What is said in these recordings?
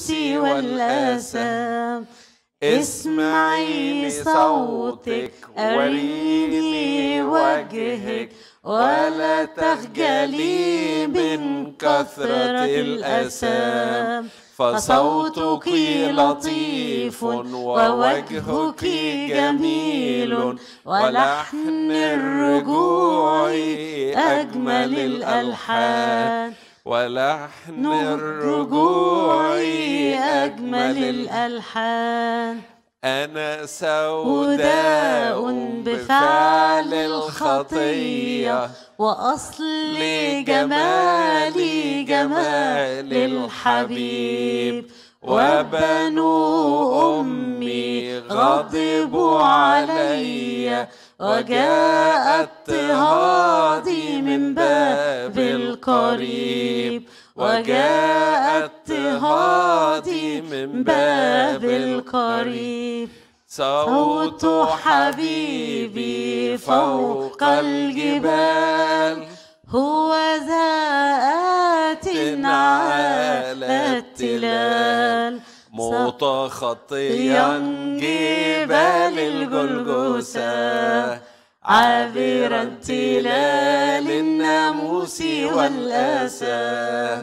الناموس والآثام اسمعي لصوتك وريني وجهك ولا تخجلي من كثرة الأسام فصوتك لطيف ووجهك جميل ولحن الرجوع أجمل الألحان ولحن الرجوع أجمل الألحان أنا سوداء سوداء بفعل الخطية وأصل جمالي جمال الحبيب وبنو أمي غضبوا علي وجاء اضطهادي من باب القريب وجاء اضطهادي من باب القريب صوت حبيبي فوق الجبال هو ذات على التلال متخطيا جبال الجلجوسة عابرا تلال الناموس والأسى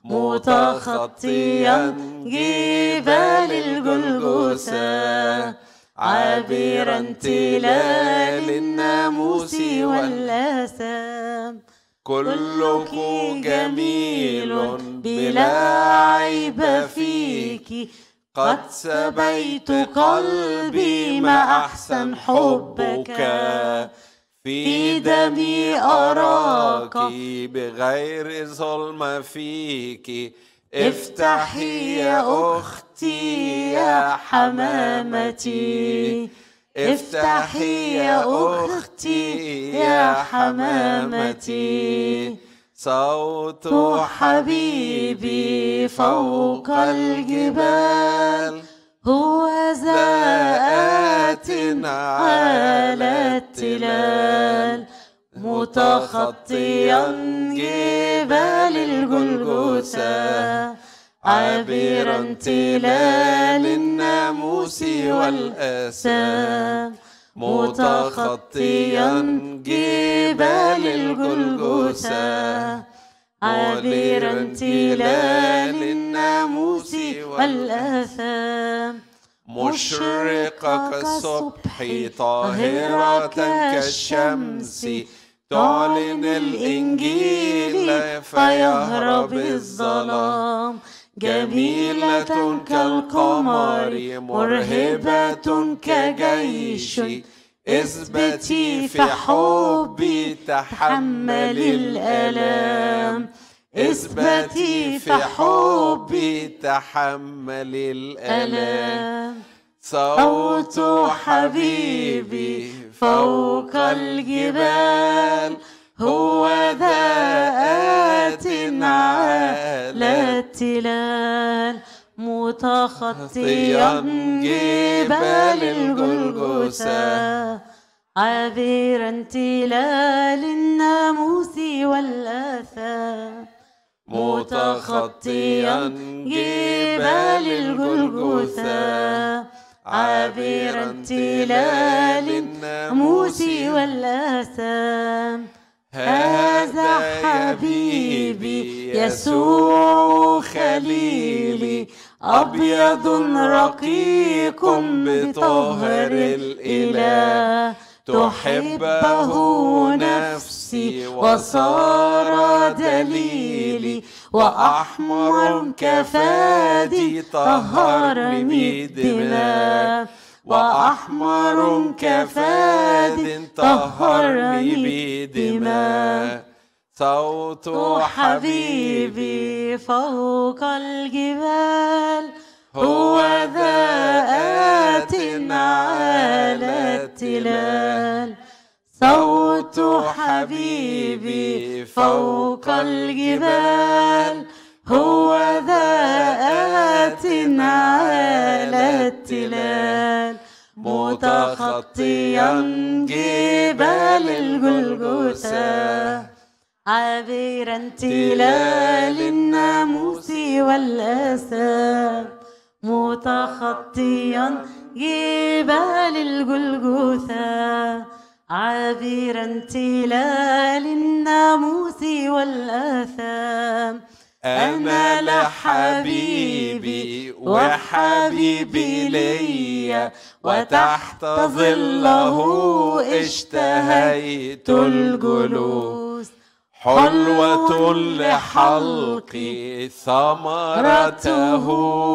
متخطيا جبال الجلجوسة عابرا تلال الناموس والآثام كلك جميل بلا عيب فيك قد سبيت قلبي ما أحسن حبك في دمي أراك بغير ظلم فيك افتحي يا أختي يا حمامتي افتحي يا أختي يا حمامتي صوت حبيبي فوق الجبال هو ذات على التلال متخطيا جبال الجلجوسة عابرا تلال الناموس والأسام متخطيا جبال الجلجوسة عابرا تلال الناموس والآثام مشرقة كالصبح طاهرة كالشمس تعلن الإنجيل فيهرب الظلام جميلة كالقمر مرهبة كجيش اثبتي في حبي تحمل الآلام اثبتي في حبي تحمل الآلام صوت حبيبي فوق الجبال هو ذات على التلال متخطيا جبال الجلجوسة عابرا تلال الناموس والآثام متخطيا جبال الجلجوسة عابرا تلال الناموس والآثام هذا حبيبي يسوع خليلي أبيض رقيق بطهر الإله تحبه نفسي وصار دليلي وأحمر كفادي طهرني بدماء وأحمر كفاد طهرني بدماء صوت حبيبي فوق الجبال هو ذا آت على التلال صوت حبيبي فوق الجبال هو ذا آت على التلال متخطيا جبال الجلجثة عابرا تلال الناموس والأسى متخطيا جبال الجلجثة عابرا تلال الناموس والآثام أنا لحبيبي وحبيبي ليا وتحت ظله اشتهيت الجلوس حلوة لحلقي ثمرته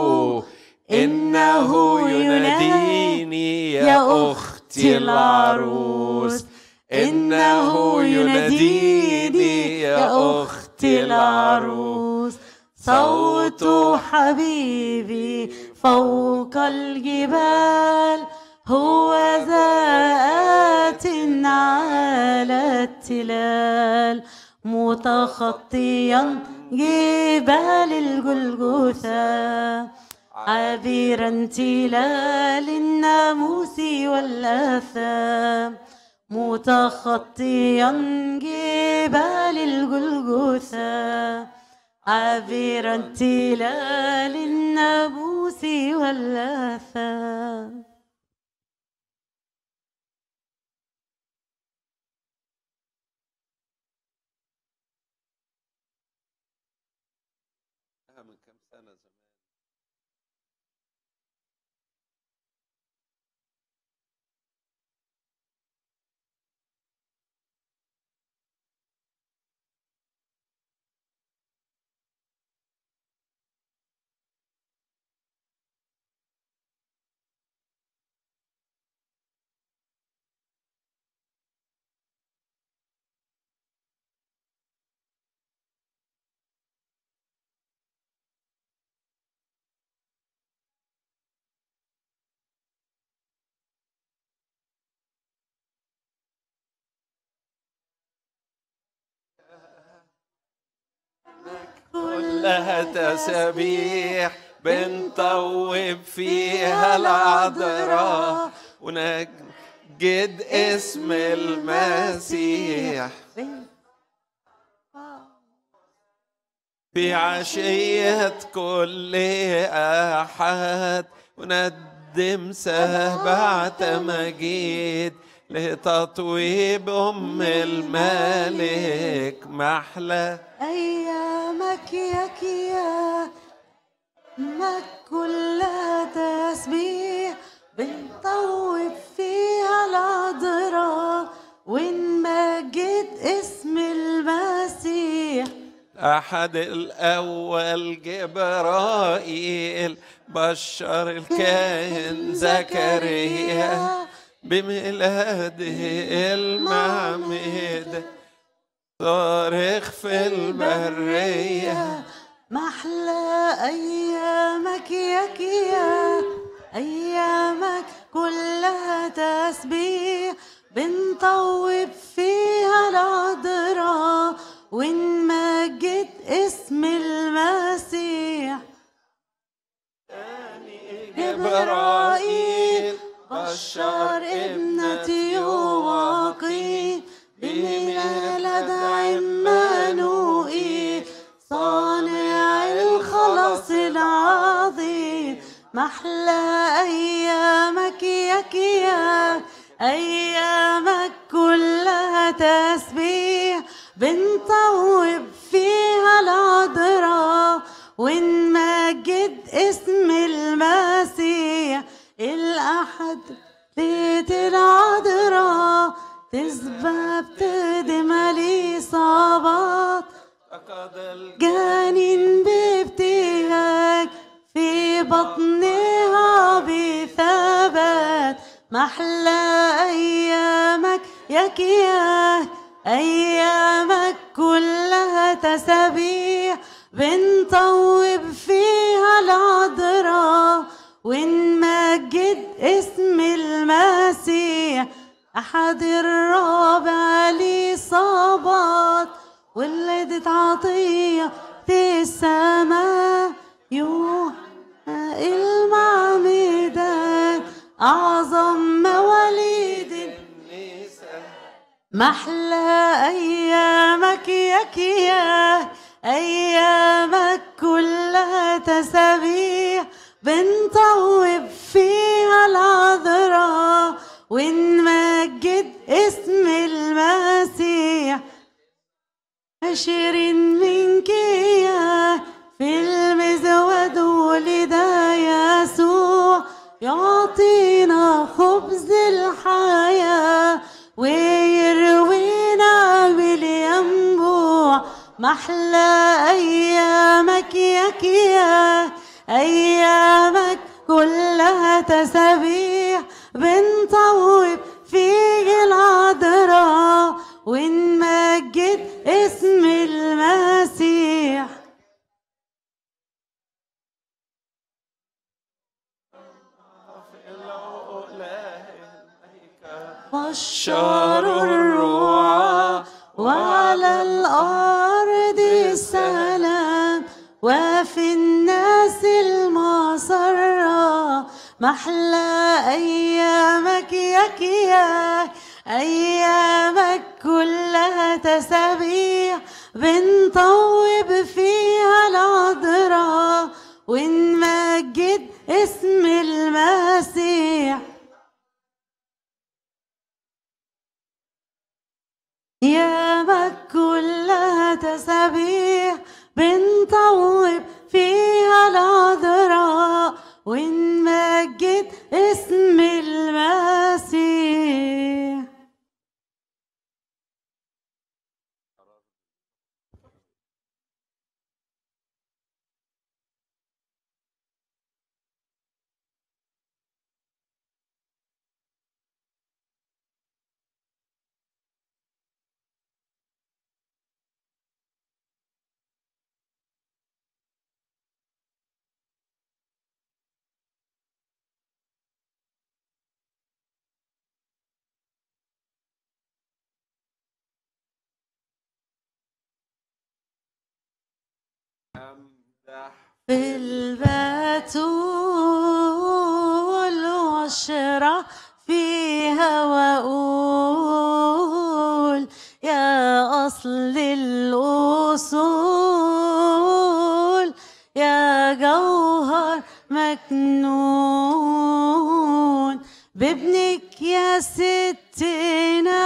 إنه يناديني يا أختي العروس إنه يناديني يا أختي العروس صوت حبيبي فوق الجبال هو ذات على التلال متخطيا جبال الجلجثة عابرا تلال الناموس والآثام متخطيا جبال الجلجثة عابرا تلال الناموس والآثام من كم سنة زمان كلها تسابيح بنطوب فيها العذراء ونجد اسم المسيح في عشية كل أحد وندم سبعة مجيد لتطويب أم الملك محلى أيامك يا كيا مك كلها تسبيح بنطوب فيها العذراء ونمجد اسم المسيح أحد الأول جبرائيل بشر الكاهن زكريا بميلاده المعمد صارخ في البرية محلى أيامك يا كيا أيامك كلها تسبيح بنطوب فيها العذراء ونمجد اسم المسيح جبرائيل بشر ابنة يواقيم بميلاد عمانوئيل صانع الخلاص العظيم محلى أيامك يا كيا أيامك كلها تسبيح بنطوب فيها العذراء ونمجد اسم المسيح الأحد بيت العذراء تسبب تدم الإصابات فقد الج- جانين بابتهاج في بطنها بثبات محلى أيامك يا كياه أيامك كلها تسابيح بنطوب فيها العذراء ونمجد اسم المسيح أحد الرابع لصابات ولدت عطية في السماء يوحنا المعمدان أعظم مواليد محلى أيامك يا كياه أيامك كلها تسابيح بنطوب فيها العذراء ونمجد اسم المسيح عشرين منك يا في المزود ولد يسوع يعطينا خبز الحياة ويروينا بالينبوع محلى أيامك يا كيا أيامك كلها تسابيح بنطوب فيه العذراء ونمجد اسم المسيح بشر الرعاة وعلى الأرض السلام وفي الناس المسرة محلى أيامك يا كياك أيامك كلها تسابيح بنطوب فيها العذراء ونمجد اسم المسيح أيامك كلها تسابيح بنطوب فيها العذراء ونمجد اسم المسيح في البتول واشرح فيها واقول يا اصل الاصول يا جوهر مكنون بابنك يا ستنا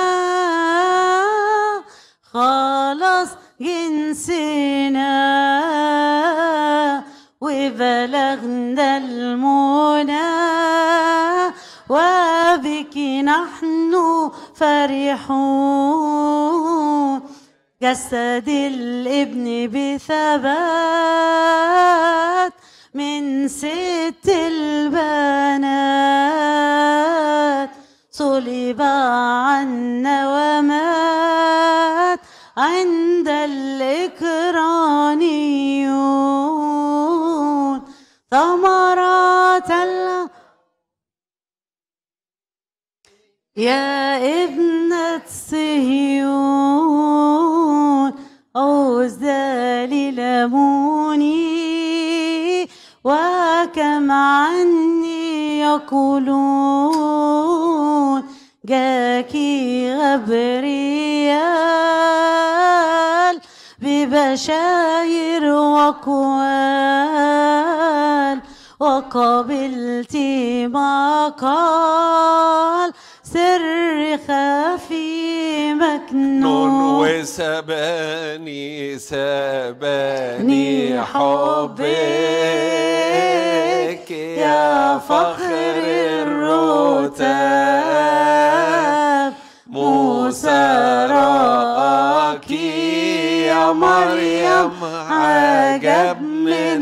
خلاص جنسنا وبلغنا المنى وبك نحن فرحون جسد الابن بثبات من ست البنات صلب عنا ومات عند الإكرانيون ثمرات ال... يا ابنة صهيون عوزة للموني وكم عني يقولون جاكي غبريال ببشاير وقوال وقبلت ما قال سر خفي نون مكنون وسباني سباني حبك يا فخر الرتاب موسى رآك يا مريم عجب من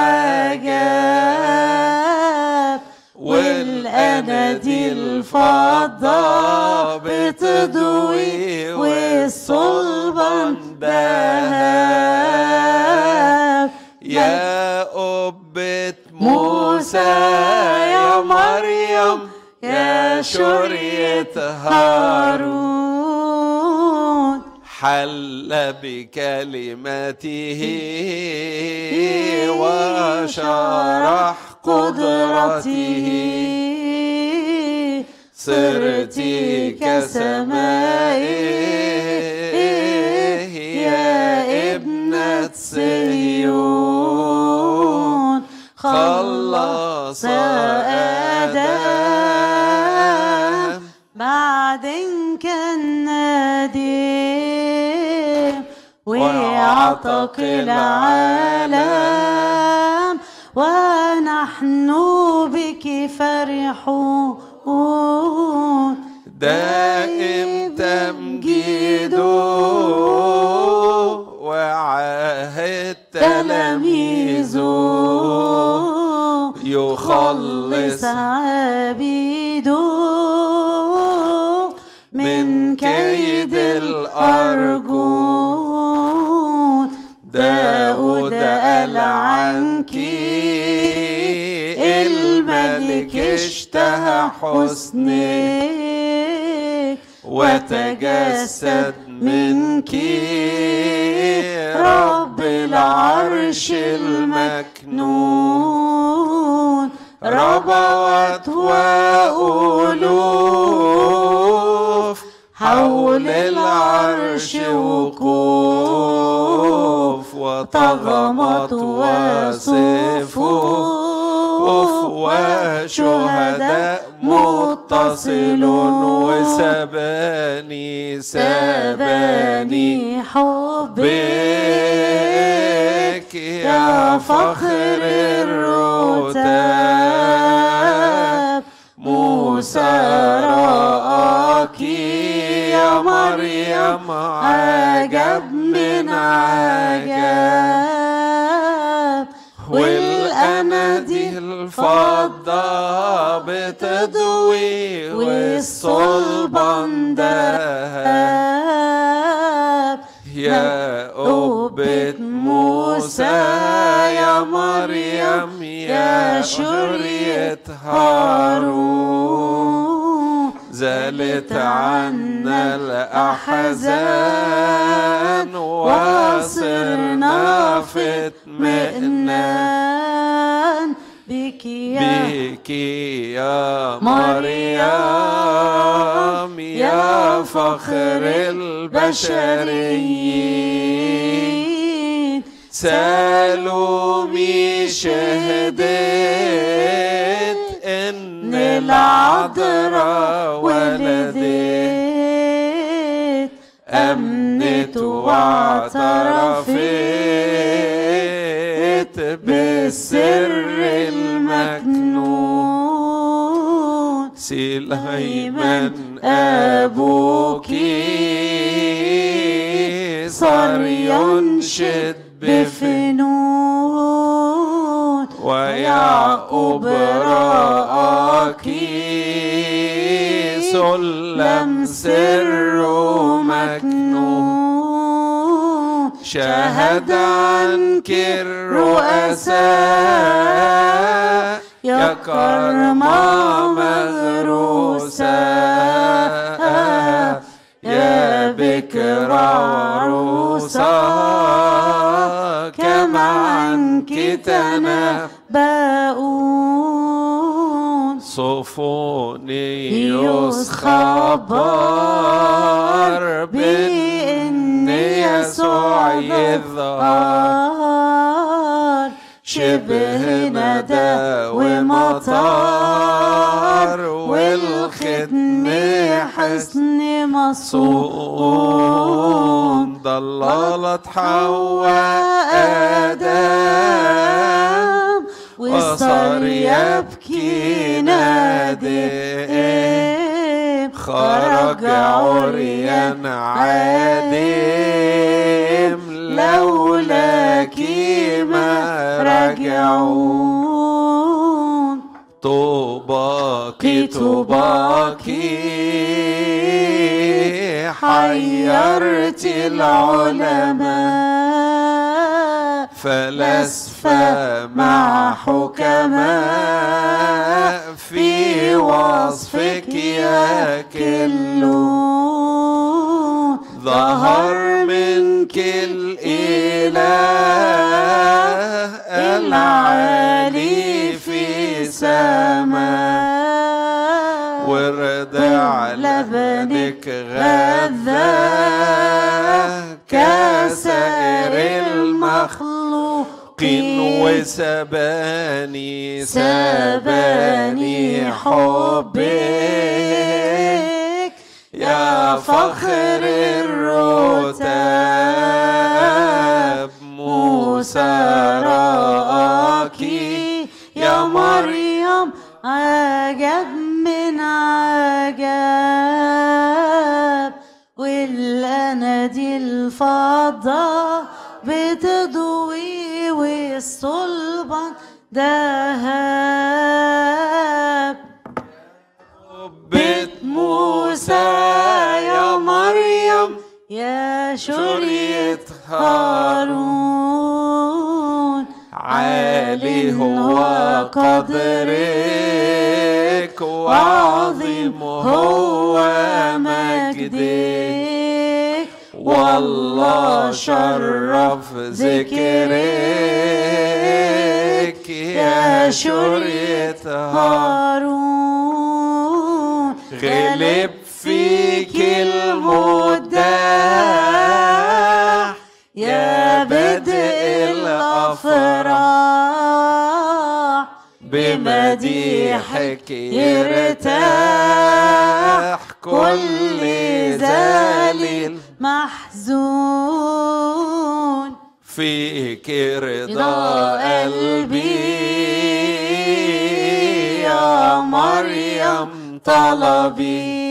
عجب والأناديل الفضة بتضوي والصلبان دهب يا قبة موسى يا مريم يا شرية هارون هارون حل بكلمته وشرح قدرته صرت كسماء خاص آدم بعدين كان نديم ويعتق العالم ونحن بك فرحون دائم تمجيده وعاهد تلاميذه يخلص عبيده من كيد الأرجون داود قال عنك الملك اشتهى حسنك وتجسد منك رب العرش المكنون ربوت وألوف حول العرش وقوف وطغمت وصفوف وشهداء متصل وسباني سباني حبك بك يا فخر الرتاب موسى رآك يا مريم عجب من عجب والأناديل الفضة بتضوي والصلبان دهب يا أبة موسى يا مريم يا شرية هارون زالت عنا الأحزان وصرنا في اطمئنان بك يا بك يا مريم يا فخر البشريين سالومي شهدت ان العذراء ولدت امنت واعترفت بالسر المكنون سليمان ابوك صار ينشد بفنون ويعقوب رآك سلم سر مكنون شهد عنك الرؤساء يا كرمة مغروسة يا بكر عروسة كما عنك تنبؤون صفونيوس خبر بإن يسوع يظهر شبه ندى ومطار والختم حسن مصون ضللت حواء آدم وصار يبكي نادم خرج عريان عادم لولاك ما رجعون طوباك طوباك حيرت العلماء فلاسفة مع حكماء في وصفك يا كلون ظهر منك الإله العالي في سماء ورضع لبنك غذاه كسائر المخلوقين وسباني سباني حبك يا فخر الرتاب موسى راكي يا مريم عجب من عجب والأناديل الفضة بتضوي والصلبان دهب بيت موسى يا مريم يا شرية شرية هارون عالي هو قدرك وعظيم هو مجدك والله شرف ذكرك يا شرية هارون غلب فيك المداح يا بدء الأفراح بمديحك يرتاح كل ذليل محزون فيك رضا رضا قلبي يا مريم طلبي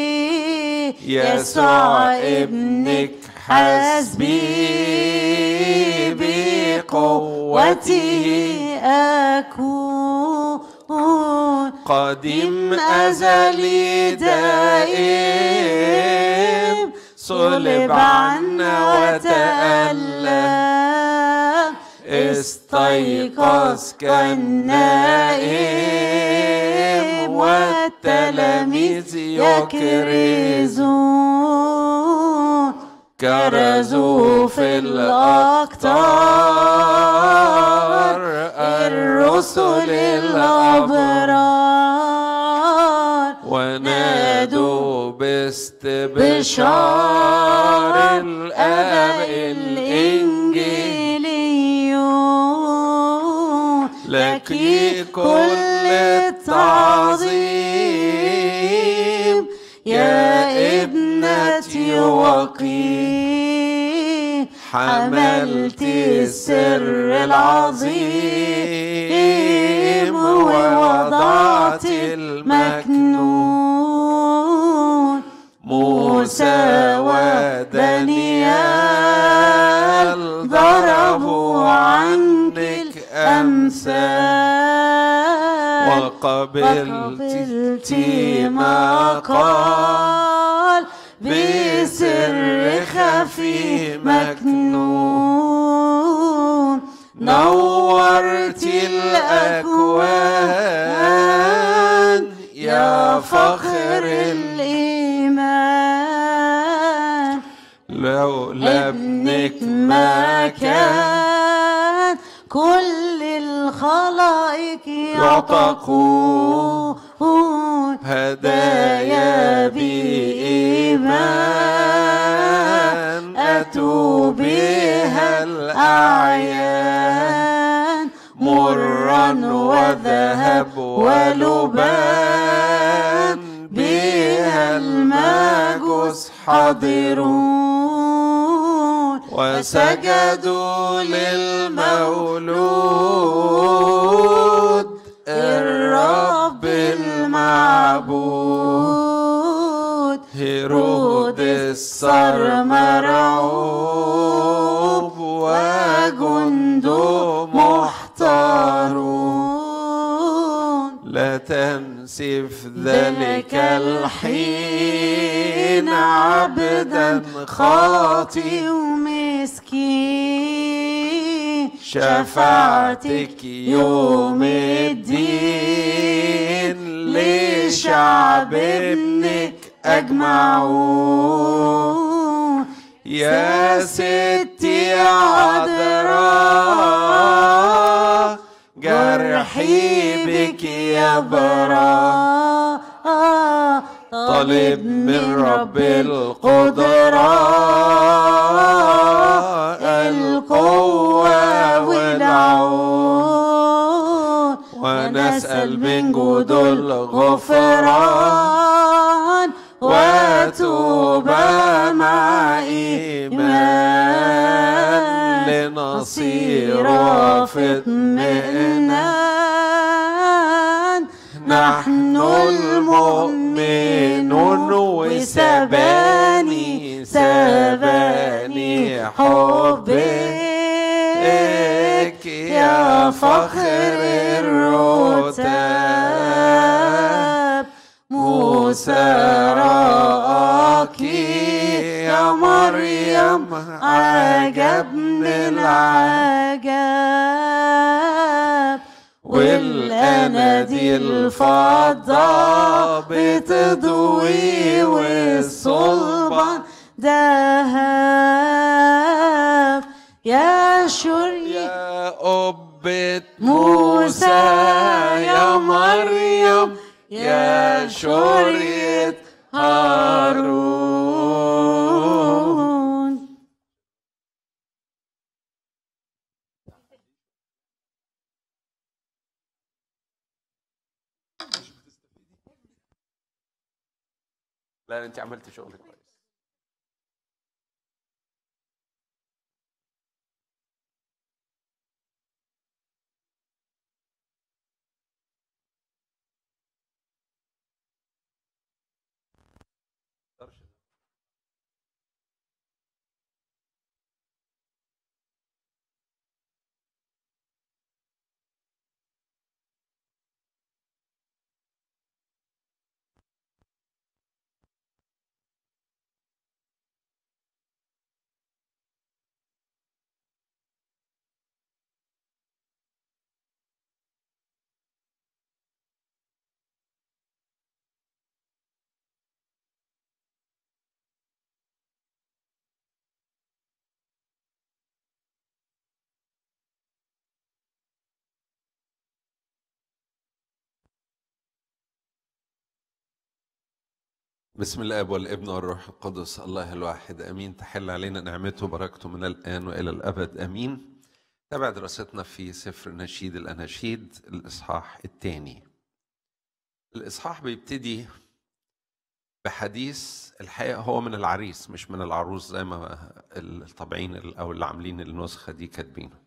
يسوع ابنك حسبي بقوته أكون قديم أزلي دائم صلب عنا وتألم استيقظ كالنائم والتلاميذ يكرزون كرزوا في الأقطار الرسل الأبرار ونادوا باستبشار الآب الإنجيليون لك كل التعظيم يا ابنتي وقيم حملت السر العظيم ووضعت المكنون موسى ودانيال ضربوا عنك أمثال وقبلت ما قال بسر خفي مكنون نورت الأكوان يا فخر الإيمان لولا ابنك ما كان كان كل الخلائق يعتقون هدايا بإيمان أتوا بها الأعيان مرا وذهب ولبان بها المجوس حاضرون وسجدوا للمولود الرب المعبود هيرودس صار مرعوب وجنده محتارون لا تنسي في ذلك الحين عبدا خاطئ ومسكين شفاعتك يوم الدين لشعب ابنك أجمعون يا ستي عذراء جرحي بك يا براء طالب من رب القدرة القوة والعون اسأل من جود الغفران وتوب مع إيمان لنصير في اطمئنان نحن المؤمنون وسباني سباني حبك يا فخر الرتاب موسى رآك يا مريم عجب من العجاب والأناديل فضة بتضوي والصلبان ذهب يا شري يا أبة موسى يا مريم يا شرية هارون لا انت عملت شغل كويس بسم الاب والابن والروح القدس الله الواحد امين تحل علينا نعمته وبركته من الان والى الابد امين تابع دراستنا في سفر نشيد الاناشيد الاصحاح الثاني الاصحاح بيبتدي بحديث الحقيقه هو من العريس مش من العروس زي ما الطابعين او اللي عاملين النسخه دي كاتبينه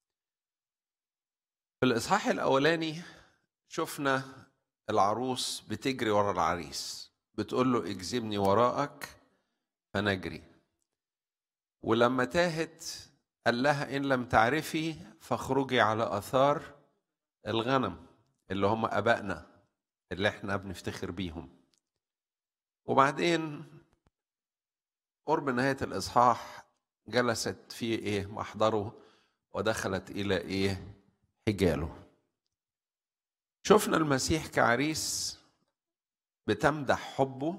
في الاصحاح الاولاني شفنا العروس بتجري ورا العريس بتقول له اجذبني وراءك فنجري ولما تاهت قال لها ان لم تعرفي فاخرجي على اثار الغنم اللي هم ابائنا اللي احنا بنفتخر بيهم وبعدين قرب نهايه الاصحاح جلست في ايه محضره ودخلت الى ايه حجاله شفنا المسيح كعريس بتمدح حبه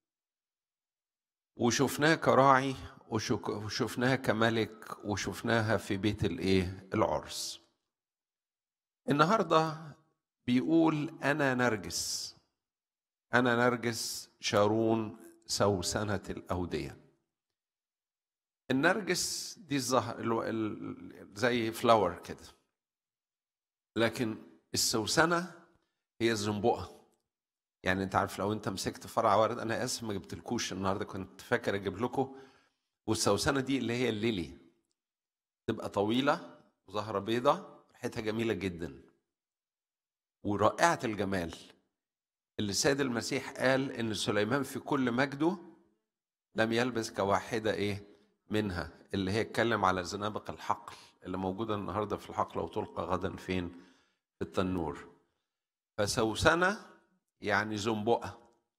وشفناه كراعي وشك- وشفناها كملك وشفناها في بيت الايه العرس النهارده بيقول انا نرجس انا نرجس شارون سوسنه الاوديه النرجس دي الزهر الو- ال- زي فلاور كده لكن السوسنه هي الزنبقه يعني انت عارف لو انت مسكت فرع ورد انا اسف ما جبتلكوش النهارده كنت فاكر اجيب لكم والسوسنه دي اللي هي الليلي تبقى طويله وزهره بيضة ريحتها جميله جدا ورائعه الجمال اللي السيد المسيح قال ان سليمان في كل مجده لم يلبس كواحده ايه منها اللي هي اتكلم على زنابق الحقل اللي موجوده النهارده في الحقل وتلقى غدا فين في التنور فسوسنه يعني زنبقه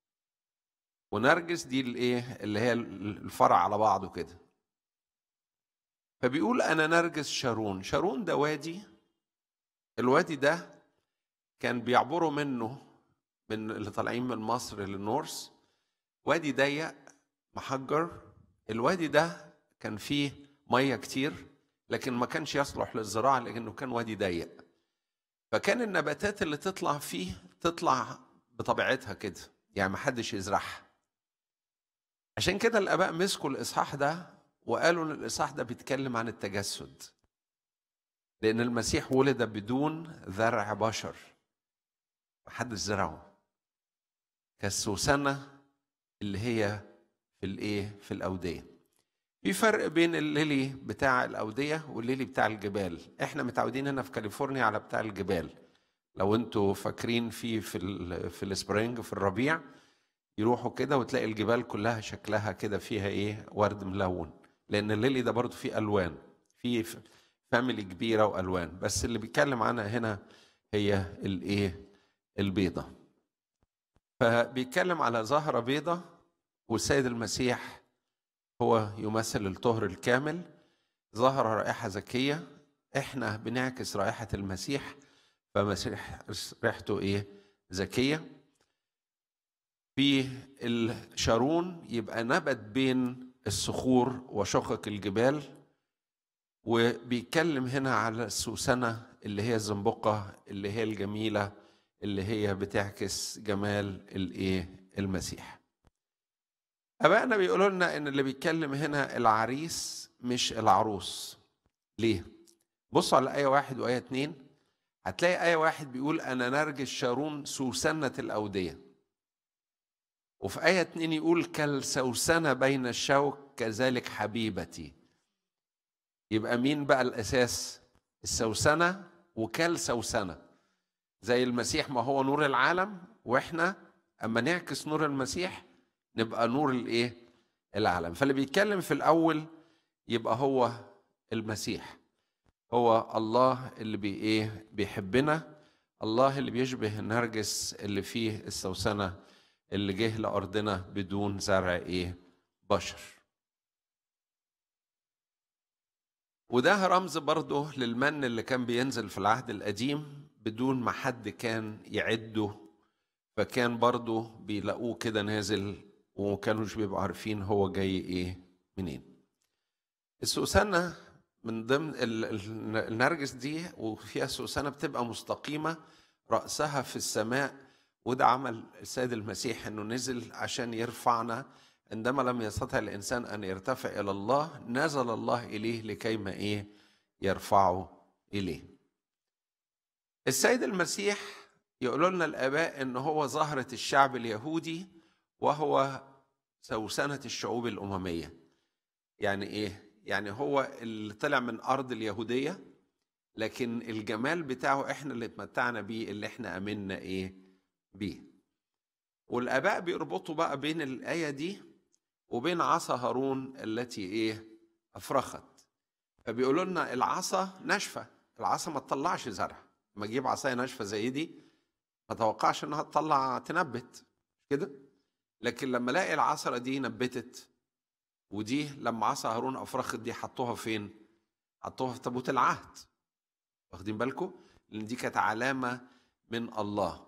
ونرجس دي الايه اللي هي الفرع على بعضه كده فبيقول انا نرجس شارون شارون ده وادي الوادي ده كان بيعبروا منه من اللي طالعين من مصر للنورس وادي ضيق محجر الوادي ده كان فيه ميه كتير لكن ما كانش يصلح للزراعه لانه كان وادي ضيق فكان النباتات اللي تطلع فيه تطلع بطبيعتها كده يعني ما حدش يزرعها عشان كده الاباء مسكوا الاصحاح ده وقالوا ان الاصحاح ده بيتكلم عن التجسد لان المسيح ولد بدون ذرع بشر محدش زرعه كالسوسنة اللي هي في الايه في الاوديه في فرق بين الليلي بتاع الاوديه والليلي بتاع الجبال احنا متعودين هنا في كاليفورنيا على بتاع الجبال لو انتوا فاكرين في في ال في السبرينج في الربيع يروحوا كده وتلاقي الجبال كلها شكلها كده فيها ايه ورد ملون لان الليلي ده برضو فيه الوان في فاميلي كبيره والوان بس اللي بيتكلم عنها هنا هي الايه البيضه فبيتكلم على زهره بيضه والسيد المسيح هو يمثل الطهر الكامل ظهر رائحه زكيه احنا بنعكس رائحه المسيح فمسيح ريحته ايه زكيه في الشارون يبقى نبت بين الصخور وشقق الجبال وبيتكلم هنا على السوسنة اللي هي الزنبقة اللي هي الجميلة اللي هي بتعكس جمال الايه المسيح ابائنا بيقولوا لنا ان اللي بيتكلم هنا العريس مش العروس ليه بصوا على آية واحد وآية اتنين هتلاقي آية واحد بيقول أنا نرجس شارون سوسنة الأودية وفي آية اتنين يقول كالسوسنة بين الشوك كذلك حبيبتي يبقى مين بقى الأساس السوسنة وكالسوسنة زي المسيح ما هو نور العالم وإحنا أما نعكس نور المسيح نبقى نور الإيه العالم فاللي بيتكلم في الأول يبقى هو المسيح هو الله اللي بي ايه بيحبنا الله اللي بيشبه النرجس اللي فيه السوسنة اللي جه لأرضنا بدون زرع ايه بشر وده رمز برضه للمن اللي كان بينزل في العهد القديم بدون ما حد كان يعده فكان برضه بيلاقوه كده نازل ومكانوش بيبقوا عارفين هو جاي ايه منين السوسنة من ضمن النرجس دي وفيها سوسنة بتبقى مستقيمة رأسها في السماء وده عمل السيد المسيح انه نزل عشان يرفعنا عندما لم يستطع الانسان ان يرتفع الى الله نزل الله اليه لكي ما ايه يرفعه اليه السيد المسيح يقول لنا الاباء ان هو زهره الشعب اليهودي وهو سوسنه الشعوب الامميه يعني ايه يعني هو اللي طلع من ارض اليهوديه لكن الجمال بتاعه احنا اللي اتمتعنا بيه اللي احنا امنا ايه بيه والاباء بيربطوا بقى بين الايه دي وبين عصا هارون التي ايه افرخت فبيقولوا لنا العصا ناشفه العصا ما تطلعش زرع لما اجيب عصايه ناشفه زي دي ما اتوقعش انها تطلع تنبت كده لكن لما الاقي العصره دي نبتت ودي لما عصا هارون افرخت دي حطوها فين حطوها في تابوت العهد واخدين بالكم لان دي كانت علامه من الله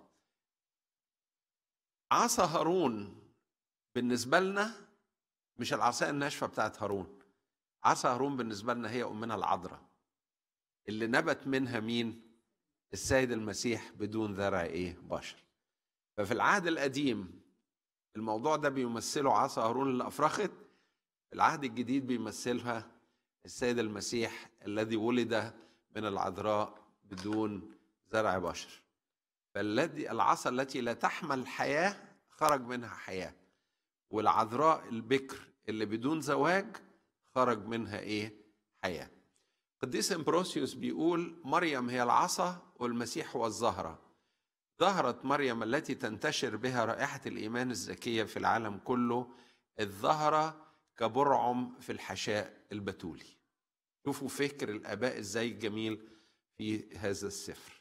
عصا هارون بالنسبه لنا مش العصايه الناشفه بتاعت هارون عصا هارون بالنسبه لنا هي امنا العذراء اللي نبت منها مين السيد المسيح بدون ذرع ايه بشر ففي العهد القديم الموضوع ده بيمثله عصا هارون اللي افرخت العهد الجديد بيمثلها السيد المسيح الذي ولد من العذراء بدون زرع بشر فالذي العصا التي لا تحمل حياة خرج منها حياة والعذراء البكر اللي بدون زواج خرج منها ايه حياة قديس امبروسيوس بيقول مريم هي العصا والمسيح هو الزهرة ظهرت مريم التي تنتشر بها رائحة الإيمان الزكية في العالم كله الظهرة كبرعم في الحشاء البتولي شوفوا فكر الآباء ازاي جميل في هذا السفر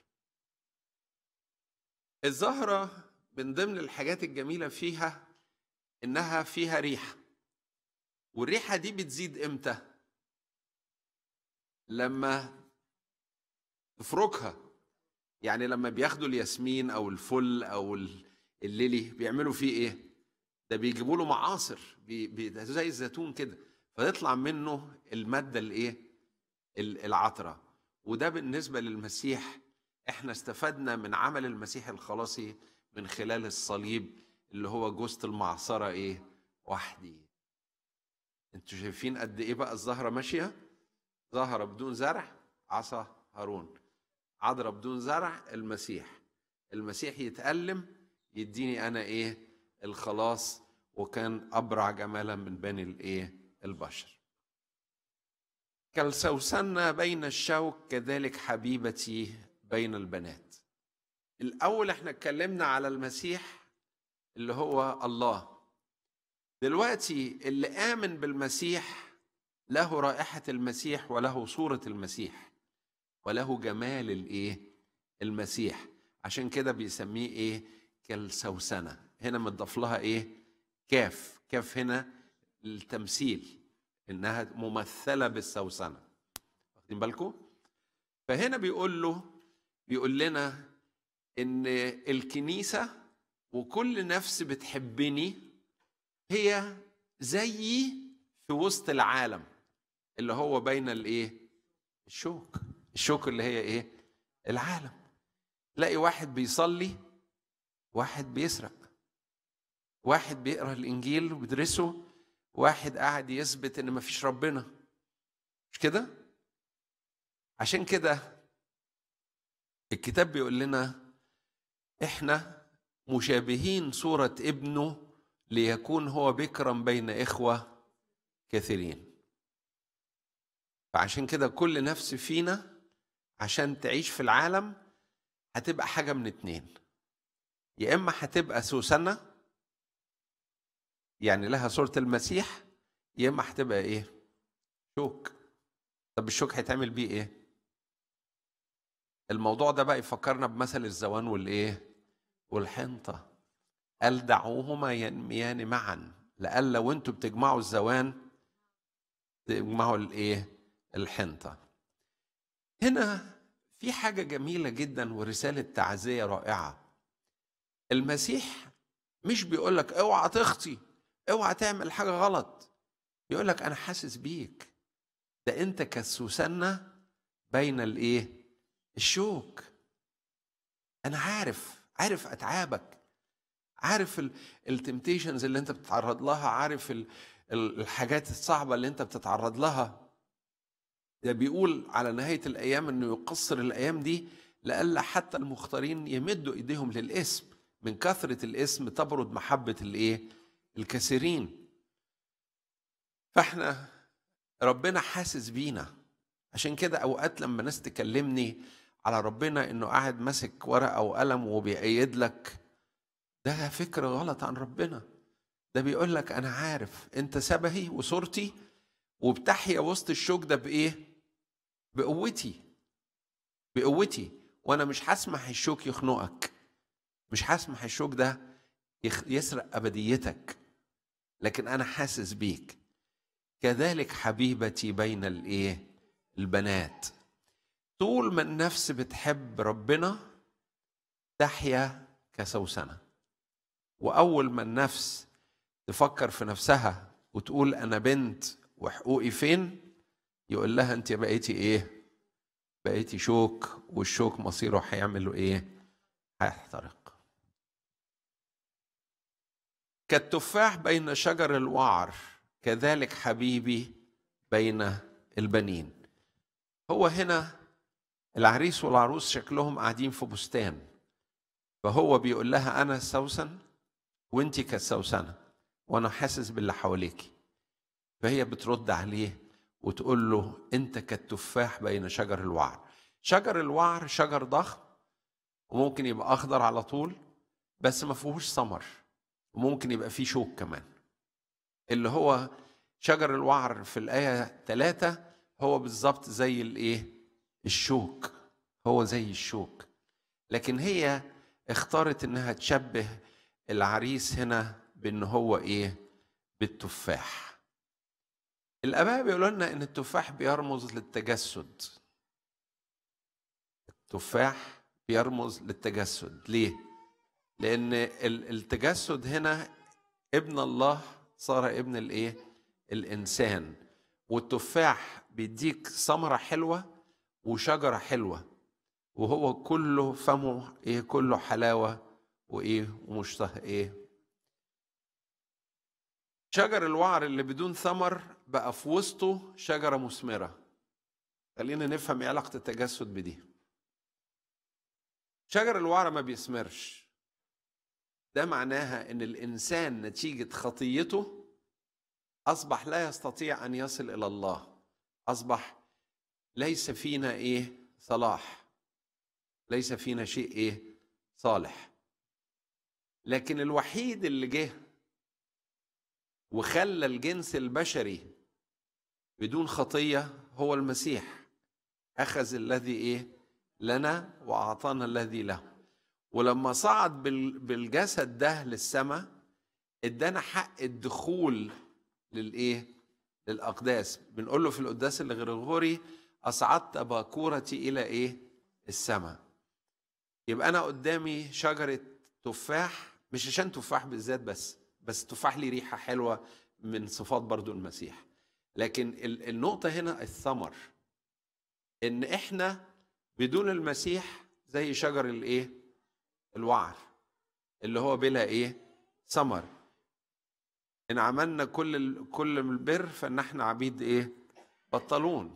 الزهرة من ضمن الحاجات الجميلة فيها إنها فيها ريحة والريحة دي بتزيد إمتى؟ لما تفركها يعني لما بياخدوا الياسمين أو الفل أو الليلي بيعملوا فيه إيه؟ ده بيجيبوا له معاصر بي بي زي الزيتون كده فيطلع منه المادة الإيه؟ العطرة وده بالنسبة للمسيح احنا استفدنا من عمل المسيح الخلاصي من خلال الصليب اللي هو جوزة المعصرة ايه وحدي انتوا شايفين قد ايه بقى الزهرة ماشية زهرة بدون زرع عصا هارون عذرة بدون زرع المسيح المسيح يتألم يديني انا ايه الخلاص وكان ابرع جمالا من بني الايه البشر كالسوسنة بين الشوك كذلك حبيبتي بين البنات الأول احنا اتكلمنا على المسيح اللي هو الله دلوقتي اللي آمن بالمسيح له رائحة المسيح وله صورة المسيح وله جمال الايه المسيح عشان كده بيسميه ايه كالسوسنة هنا متضاف لها ايه كاف كاف هنا التمثيل انها ممثله بالسوسنه واخدين بالكم فهنا بيقول له بيقول لنا ان الكنيسه وكل نفس بتحبني هي زيي في وسط العالم اللي هو بين الايه الشوك الشوك اللي هي ايه العالم تلاقي واحد بيصلي واحد بيسرق واحد بيقرا الانجيل وبيدرسه واحد قاعد يثبت ان مفيش ربنا مش كده عشان كده الكتاب بيقول لنا احنا مشابهين صورة ابنه ليكون هو بكرا بين إخوة كثيرين فعشان كده كل نفس فينا عشان تعيش في العالم هتبقى حاجة من اتنين يا إما هتبقى سوسنة يعني لها صورة المسيح يا إما هتبقى إيه؟ شوك طب الشوك هيتعمل بيه إيه؟ الموضوع ده بقى يفكرنا بمثل الزوان والإيه؟ والحنطة قال دعوهما ينميان معا لألا وانتوا بتجمعوا الزوان تجمعوا الإيه؟ الحنطة هنا في حاجة جميلة جدا ورسالة تعزية رائعة المسيح مش بيقول لك اوعى تخطي اوعى تعمل حاجة غلط يقول لك أنا حاسس بيك ده أنت كالسوسنة بين الإيه؟ الشوك أنا عارف عارف أتعابك عارف التمتيشنز اللي أنت بتتعرض لها عارف ال- ال- الحاجات الصعبة اللي أنت بتتعرض لها ده بيقول على نهاية الأيام إنه يقصر الأيام دي لئلا حتى المختارين يمدوا إيديهم للاسم من كثرة الاسم تبرد محبة الإيه؟ الكثيرين فاحنا ربنا حاسس بينا عشان كده اوقات لما ناس تكلمني على ربنا انه قاعد ماسك ورقه وقلم وبيأيد لك ده فكر غلط عن ربنا ده بيقول لك انا عارف انت شبهي وصورتي وبتحيا وسط الشوك ده بايه بقوتي بقوتي وانا مش هسمح الشوك يخنقك مش هسمح الشوك ده يخ- يسرق ابديتك لكن انا حاسس بيك كذلك حبيبتي بين الايه البنات طول ما النفس بتحب ربنا تحيا كسوسنه واول ما النفس تفكر في نفسها وتقول انا بنت وحقوقي فين يقول لها انت بقيتي ايه بقيتي شوك والشوك مصيره هيعمل ايه هيحترق كالتفاح بين شجر الوعر كذلك حبيبي بين البنين هو هنا العريس والعروس شكلهم قاعدين في بستان فهو بيقول لها انا السوسن وانت كالسوسنه وانا حاسس باللي حواليكي فهي بترد عليه وتقول له انت كالتفاح بين شجر الوعر شجر الوعر شجر ضخم وممكن يبقى اخضر على طول بس ما فيهوش ثمر وممكن يبقى فيه شوك كمان اللي هو شجر الوعر في الآية ثلاثة هو بالظبط زي الإيه؟ الشوك هو زي الشوك لكن هي اختارت إنها تشبه العريس هنا بإن هو إيه؟ بالتفاح الآباء بيقولوا لنا إن التفاح بيرمز للتجسد التفاح بيرمز للتجسد ليه؟ لأن ال- التجسد هنا ابن الله صار ابن الايه؟ الانسان والتفاح بيديك ثمره حلوه وشجره حلوه وهو كله فمه ايه كله حلاوه وايه ومشتهى ايه شجر الوعر اللي بدون ثمر بقى في وسطه شجره مثمره خلينا نفهم ايه علاقه التجسد بدي شجر الوعر ما بيثمرش ده معناها ان الانسان نتيجه خطيته اصبح لا يستطيع ان يصل الى الله اصبح ليس فينا ايه صلاح ليس فينا شيء ايه صالح لكن الوحيد اللي جه وخلى الجنس البشري بدون خطيه هو المسيح اخذ الذي ايه لنا واعطانا الذي له ولما صعد بال- بالجسد ده للسماء ادانا حق الدخول للايه للاقداس بنقول له في القداس الغريغوري اصعدت باكورتي الى ايه السماء يبقى انا قدامي شجره تفاح مش عشان تفاح بالذات بس بس تفاح ليه ريحه حلوه من صفات برضو المسيح لكن ال- النقطه هنا الثمر ان احنا بدون المسيح زي شجر الايه الوعر اللي هو بلا ايه ثمر ان عملنا كل ال- كل البر فان احنا عبيد ايه بطلون